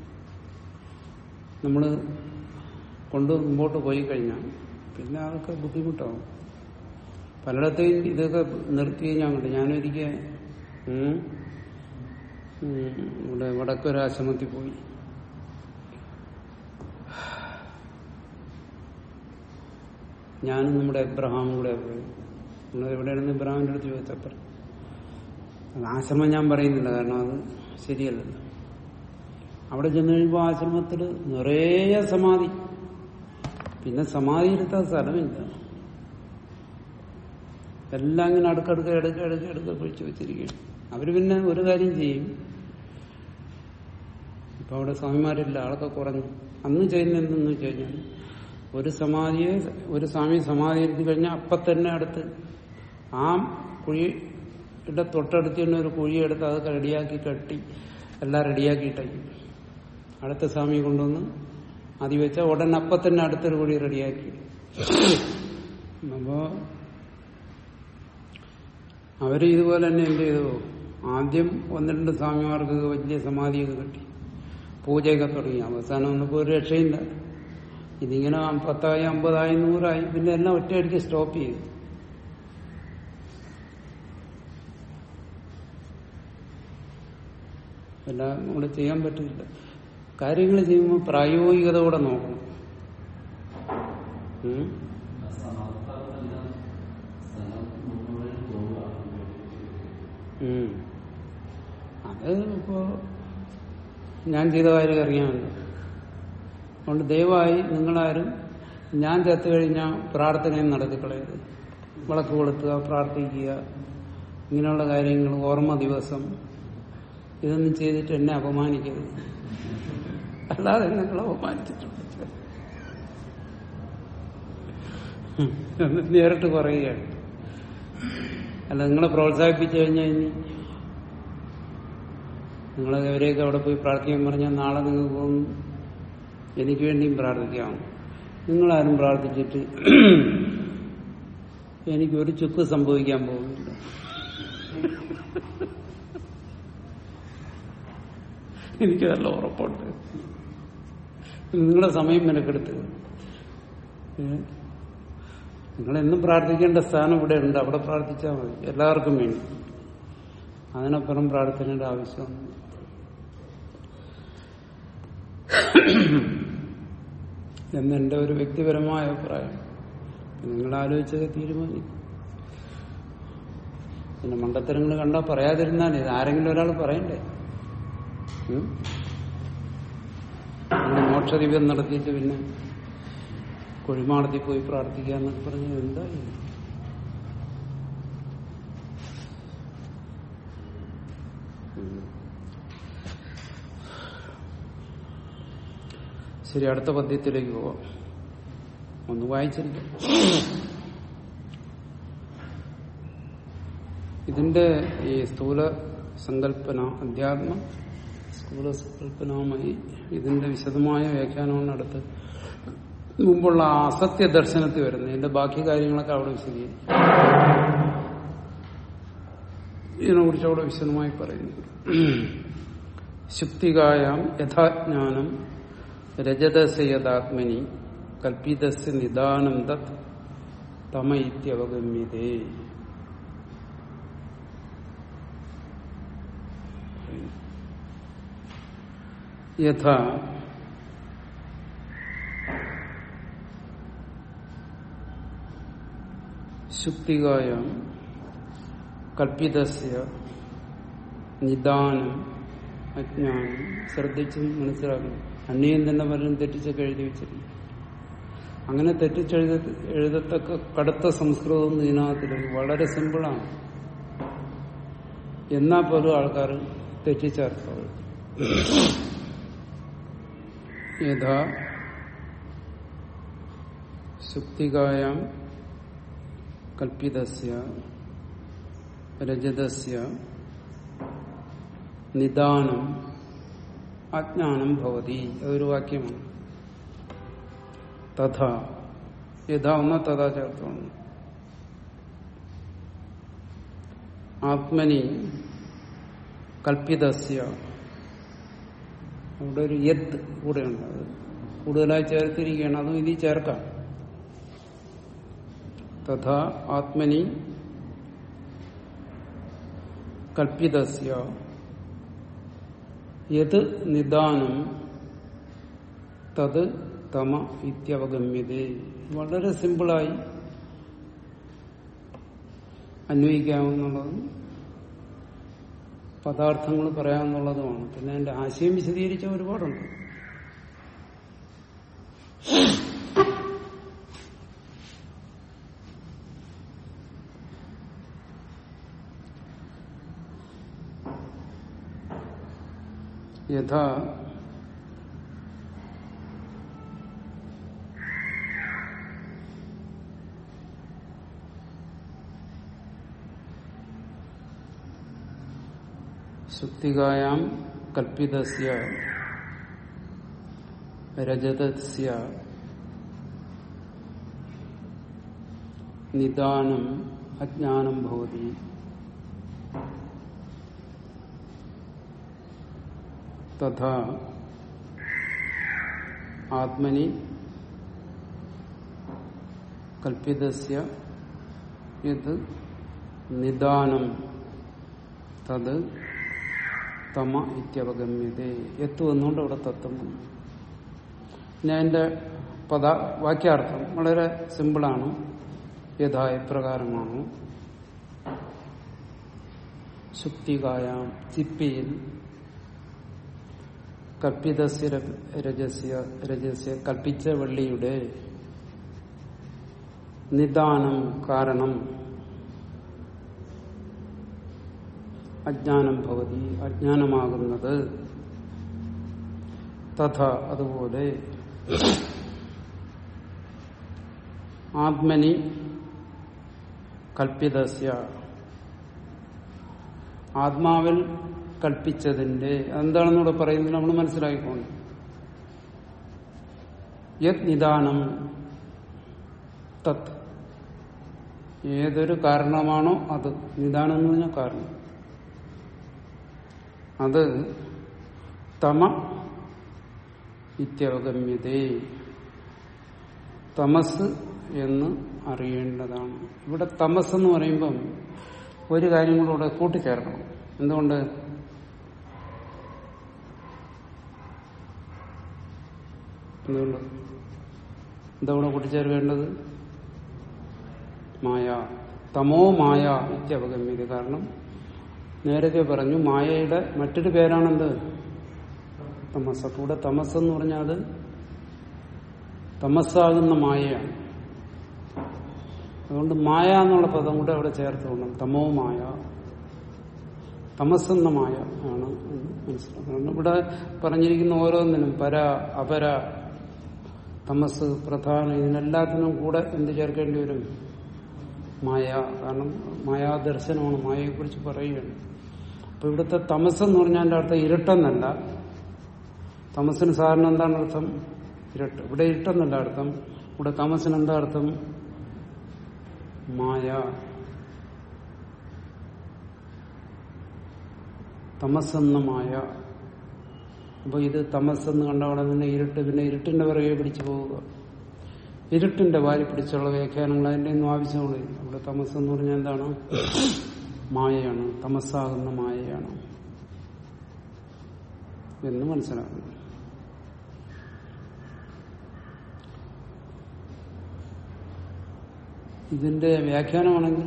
നമ്മൾ കൊണ്ട് മുമ്പോട്ട് പോയി കഴിഞ്ഞാൽ പിന്നെ അതൊക്കെ ബുദ്ധിമുട്ടാവും പലയിടത്തെയും ഇതൊക്കെ നിർത്തി കഴിഞ്ഞാൽ കണ്ടു ഞാനൊരിക്കൽ ഉം, ഉം, ഇവിടെ വടക്കൊരാശ്രമത്തിൽ പോയി ഞാനും നമ്മുടെ എബ്രഹാമും കൂടെ പോയി നമ്മൾ എവിടെയാണെന്ന് ഇബ്രാഹിമിന്റെ അടുത്ത് ചോദിച്ചപ്പോൾ അത് ആശ്രമം ഞാൻ പറയുന്നില്ല കാരണം അത് ശരിയല്ലല്ലോ അവിടെ ചെന്ന് കഴിയുമ്പോൾ ആശ്രമത്തിൽ നിറയെ സമാധി പിന്നെ സമാധി എടുത്താൽ സ്ഥലമില്ല എല്ലാം ഇങ്ങനെ അടുക്കടുക്ക എടുക്ക എടുക്ക എടുക്ക പിടിച്ചു വെച്ചിരിക്കുകയാണ് അവര് പിന്നെ ഒരു കാര്യം ചെയ്യും ഇപ്പൊ അവിടെ സ്വാമിമാരില്ല ആളൊക്കെ കുറഞ്ഞു അന്ന് ചെയ്യുന്നതെന്ന് വെച്ച് കഴിഞ്ഞാൽ ഒരു സമാധിയെ ഒരു സ്വാമി സമാധി ഇരുത്തി കഴിഞ്ഞാൽ അപ്പം തന്നെ അടുത്ത് ആ കുഴിയുടെ തൊട്ടടുത്ത് തന്നെ ഒരു കുഴിയെടുത്ത് അതൊക്കെ റെഡിയാക്കി കെട്ടി എല്ലാം റെഡിയാക്കിയിട്ടേക്കും അടുത്ത സ്വാമി കൊണ്ടുവന്ന് അതി വെച്ച ഉടനെ അപ്പം തന്നെ അടുത്തൊരു കുഴി റെഡിയാക്കി അപ്പോ അവര് ഇതുപോലെ തന്നെ എന്ത് ചെയ്തു ആദ്യം ഒന്ന് രണ്ട് സ്വാമിമാർക്ക് വലിയ സമാധിയൊക്കെ കിട്ടി പൂജയൊക്കെ തുടങ്ങി അവസാനം ഒന്നിപ്പോ ഒരു രക്ഷയില്ല ഇതിങ്ങനെ പത്തായി അമ്പതായി നൂറായി പിന്നെ എല്ലാം ഒറ്റയടിക്ക് സ്റ്റോപ്പ് ചെയ്തു എല്ലാം നമ്മൾ ചെയ്യാൻ പറ്റില്ല കാര്യങ്ങൾ ചെയ്യുമ്പോൾ പ്രായോഗികത കൂടെ നോക്കണം ഉം? ഉം. അത് ഇപ്പോ ഞാൻ ചെയ്ത കാര്യം അറിയാമല്ലോ അതുകൊണ്ട് ദയവായി നിങ്ങളാരും ഞാൻ ചത്തു കഴിഞ്ഞാൽ പ്രാർത്ഥനയും നടത്തിക്കളയരുത് വിളക്ക് കൊളുത്തുക പ്രാർത്ഥിക്കുക ഇങ്ങനെയുള്ള കാര്യങ്ങൾ ഓർമ്മ ദിവസം ഇതൊന്നും ചെയ്തിട്ട് എന്നെ അപമാനിക്കരുത് അല്ലാതെ നിങ്ങൾ അപമാനിച്ചിട്ടുണ്ട് എന്ന് നേരിട്ട് പറയുകയാണ് അല്ല നിങ്ങളെ പ്രോത്സാഹിപ്പിച്ചു കഴിഞ്ഞാൽ ഇനി നിങ്ങൾ എവരെയൊക്കെ അവിടെ പോയി പ്രാർത്ഥിക്കാൻ പറഞ്ഞാൽ നാളെ നിങ്ങൾക്ക് തോന്നും എനിക്ക് വേണ്ടിയും പ്രാർത്ഥിക്കാം നിങ്ങളാരും പ്രാർത്ഥിച്ചിട്ട് എനിക്കൊരു ചുക്ക് സംഭവിക്കാൻ പോകുന്നില്ല എനിക്ക് നല്ല ഉറപ്പുണ്ട് നിങ്ങളുടെ സമയം മെനക്കെടുത്ത് നിങ്ങളെന്നും പ്രാർത്ഥിക്കേണ്ട സ്ഥാനം ഇവിടെ ഉണ്ട് അവിടെ പ്രാർത്ഥിച്ചാൽ മതി എല്ലാവർക്കും വേണ്ടി അതിനപ്പുറം പ്രാർത്ഥനയുടെ ആവശ്യമാണ് എന്നെന്റെ ഒരു വ്യക്തിപരമായ അഭിപ്രായം നിങ്ങൾ ആലോചിച്ചത് തീരുമാനിക്കും പിന്നെ മണ്ടത്തരങ്ങൾ കണ്ടാൽ പറയാതിരുന്നാൽ ഇത് ആരെങ്കിലും ഒരാൾ പറയണ്ടേ ഉം? നിങ്ങൾ മോക്ഷദിവ്യം നടത്തിയിട്ട് പിന്നെ കുഴിമാടത്തിൽ പോയി പ്രാർത്ഥിക്കുക എന്നൊക്കെ പറഞ്ഞത് എന്താ ഇത്? ഉം. ശരി അടുത്ത പദ്യത്തിലേക്ക് പോവാം ഒന്ന് വായിച്ചില്ല ഇതിന്റെ ഈ സ്ഥൂല സങ്കല്പന അധ്യാത്മ സ്ഥൂല സങ്കല്പനവുമായി ഇതിന്റെ വിശദമായ വ്യാഖ്യാനമാണ് അടുത്ത് മുമ്പുള്ള ആ അസത്യ ദർശനത്തിൽ വരുന്നത് ഇതിന്റെ ബാക്കി കാര്യങ്ങളൊക്കെ അവിടെ വിശദീകരിക്കും ഇതിനെ കുറിച്ച് അവിടെ വിശദമായി പറയുന്നു ശുക്തികായാം യഥാജ്ഞാനം രജതസ് യഥാത്മനി കൽപ്പിതസ് നിദാനം തത് തമ ഇത്യവഗമ്യതേ യഥാ ശുക്തികായാം കൽപ്പിതസ്യ നിദാനം അജ്ഞാനം ശ്രദ്ധിച്ച് മനസ്സിലാക്കണം അന്യം തന്നെ പലരും തെറ്റിച്ചൊക്കെ എഴുതി വെച്ചിരിക്കും അങ്ങനെ തെറ്റിച്ചെഴുത എഴുതത്തക്ക കടുത്ത സംസ്കൃതം ഇതിനകത്തില്ല വളരെ സിമ്പിളാണ് എന്നാ പോലും ആൾക്കാർ തെറ്റിച്ചേർത്തത് യഥാ ശുക്തികായാം കൽപ്പിതസ്യ രജതസ്യ നിദാനം അജ്ഞാനം ഭവതി അതൊരു വാക്യമാണ് തഥാ യഥാ ഒന്ന് തഥാ ചേർത്താണ് ആത്മനി കൽപ്പിതസ്യ അവിടെ ഒരു യത് കൂടെയുണ്ട് അത് കൂടുതലായി ചേർത്തിരിക്കുകയാണ് അതും ഇതിൽ ചേർക്കാം തഥാ ആത്മനി കൽപ്പിതസ്യ യത് നിദാനം തത് തമ ഇത്യവഗമ്യത വളരെ സിമ്പിളായി അന്വയിക്കാവുന്നതും പദാർത്ഥങ്ങൾ പറയാമെന്നുള്ളതുമാണ് പിന്നെ എന്റെ ആശയം വിശദീകരിച്ച ഒരുപാടുണ്ട് യഥാ സുക്തികായാം കൽപ്പിതസ്യ രജതസ്യ നിദാനം അജ്ഞാനം ഭവതി തഥാ ആത്മനി കൽപ്പിതസ്യ യത് നിദാനം തത് തമ ഇത്യവഗമ്യത എത്തു എന്നുകൊണ്ട് അവിടെ തത്വം വന്നു പിന്നെ അതിന്റെ പദ വാക്യാർത്ഥം വളരെ സിമ്പിളാണ് യഥാ എപ്രകാരമാണ് ശുക്തികായാം ചിപ്പിയിൽ കൽപ്പിതസ്യ രജസ്യ രജസ്യ കൽപ്പിച്ച വെള്ളിയുടെ നിദാനം കാരണം അജ്ഞാനം ഭവതി അജ്ഞാനമാകുന്നത് തഥ അതുപോലെ ആത്മനി കൽപ്പിതസ്യ ആത്മാവിൽ കൽപ്പിച്ചതിന്റെ എന്താണെന്നൂടെ പറയുന്നത് നമ്മൾ മനസ്സിലാക്കിക്കൊണ്ട് യത് നിദാനം തത് ഏതൊരു കാരണമാണോ അത് നിദാനം എന്ന് പറഞ്ഞാൽ കാരണം അത് തമ ഇത്യവഗമ്യതേ തമസ് എന്ന് അറിയേണ്ടതാണ് ഇവിടെ തമസ് എന്ന് പറയുമ്പം ഒരു കാര്യം കൂടെ ഇവിടെ കൂട്ടിച്ചേർക്കണം എന്തുകൊണ്ട് എന്തുകൊണ്ട് എന്താ ഇവിടെ കൂട്ടിച്ചേർക്കേണ്ടത് മായ തമോ മായ ഇത്യവഗമ്യത കാരണം നേരത്തെ പറഞ്ഞു മായയുടെ മറ്റൊരു പേരാണെന്ത് തമസ് അപ്പൊ ഇവിടെ തമസ് എന്ന് പറഞ്ഞാൽ അത് തമസ്സാകുന്ന മായയാണ് അതുകൊണ്ട് മായ എന്നുള്ള പദം കൂടെ അവിടെ ചേർത്ത് കൊള്ളണം തമോ മായ തമസ് എന്ന മായ ആണ് എന്ന് മനസ്സിലാക്കണം ഇവിടെ പറഞ്ഞിരിക്കുന്ന ഓരോന്നിനും പര അപര തമസ് പ്രധാന ഇതിനെല്ലാത്തിനും കൂടെ എന്ത് ചേർക്കേണ്ടി വരും മായ കാരണം മായാദർശനമാണ് മായയെക്കുറിച്ച് പറയുകയാണ് അപ്പൊ ഇവിടുത്തെ തമസ് എന്ന് പറഞ്ഞാൽ എന്റെ അർത്ഥം ഇരുട്ടെന്നല്ല തമസിന് സാറിന് എന്താണ് അർത്ഥം ഇരട്ട് ഇവിടെ ഇരുട്ടെന്നല്ല അർത്ഥം ഇവിടെ തമസിന് എന്താ അർത്ഥം മായ തമസെന്ന മായ അപ്പൊ ഇത് തമസെന്ന് കണ്ട അവിടെ പിന്നെ ഇരുട്ട് പിന്നെ ഇരുട്ടിന്റെ പിറകെ പിടിച്ചു പോവുക ഇരുട്ടിന്റെ വാരി പിടിച്ചുള്ള വ്യാഖ്യാനങ്ങൾ അതിന്റെ ഒന്നും ആവശ്യമില്ല അവിടെ തമസ് എന്ന് പറഞ്ഞാൽ എന്താണ് മായയാണ് തമസ്സാകുന്ന മായയാണ് എന്ന് മനസ്സിലാക്കുന്നു ഇതിന്റെ വ്യാഖ്യാനമാണെങ്കിൽ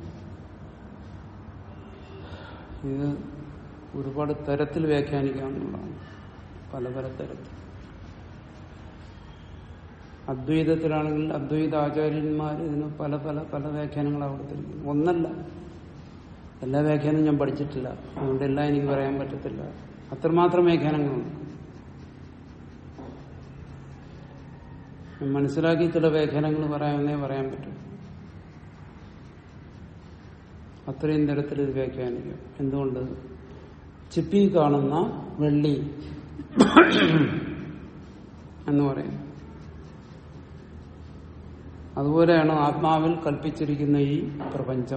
ഇത് ഒരുപാട് തരത്തിൽ വ്യാഖ്യാനിക്കാവുന്നതാണ് പല പല തരത്തിൽ അദ്വൈതത്തിലാണെങ്കിൽ അദ്വൈത ആചാര്യന്മാർ ഇതിന് പല പല പല വ്യാഖ്യാനങ്ങളാണ് കൊടുത്തിരിക്കുന്നത് ഒന്നല്ല എല്ലാ വ്യാഖ്യാനവും ഞാൻ പഠിച്ചിട്ടില്ല അതുകൊണ്ട് എല്ലാം എനിക്ക് പറയാൻ പറ്റത്തില്ല അത്രമാത്രം വ്യാഖ്യാനങ്ങളുണ്ട് ഞാൻ മനസ്സിലാക്കി ചില വ്യാഖ്യാനങ്ങൾ പറയാമെന്നേ പറയാൻ പറ്റും അത്രയും തരത്തിൽ ഇത് വ്യാഖ്യാനിക്കും എന്തുകൊണ്ട് ചിപ്പി കാണുന്ന വെള്ളി എന്ന് പറയും അതുപോലെയാണ് ആത്മാവിൽ കൽപ്പിച്ചിരിക്കുന്ന ഈ പ്രപഞ്ചം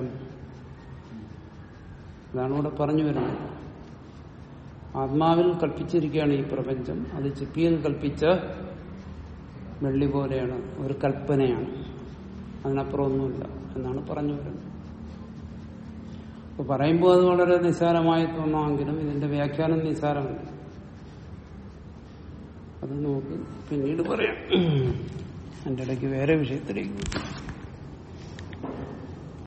അതാണ് ഇവിടെ പറഞ്ഞു വരുന്നത് ആത്മാവിൽ കൽപ്പിച്ചിരിക്കുകയാണ് ഈ പ്രപഞ്ചം അത് ചിപ്പിയിൽ കൽപ്പിച്ച വെള്ളി പോലെയാണ് ഒരു കൽപ്പനയാണ് അതിനപ്പുറം ഒന്നുമില്ല എന്നാണ് പറഞ്ഞു വരുന്നത് അപ്പൊ പറയുമ്പോൾ അത് വളരെ നിസ്സാരമായി തോന്നാമെങ്കിലും ഇതിന്റെ വ്യാഖ്യാനം നിസ്സാരമല്ല അത് നമുക്ക് പിന്നീട് പറയാം എന്റെ ഇടയ്ക്ക് വേറെ വിഷയത്തിലേക്ക്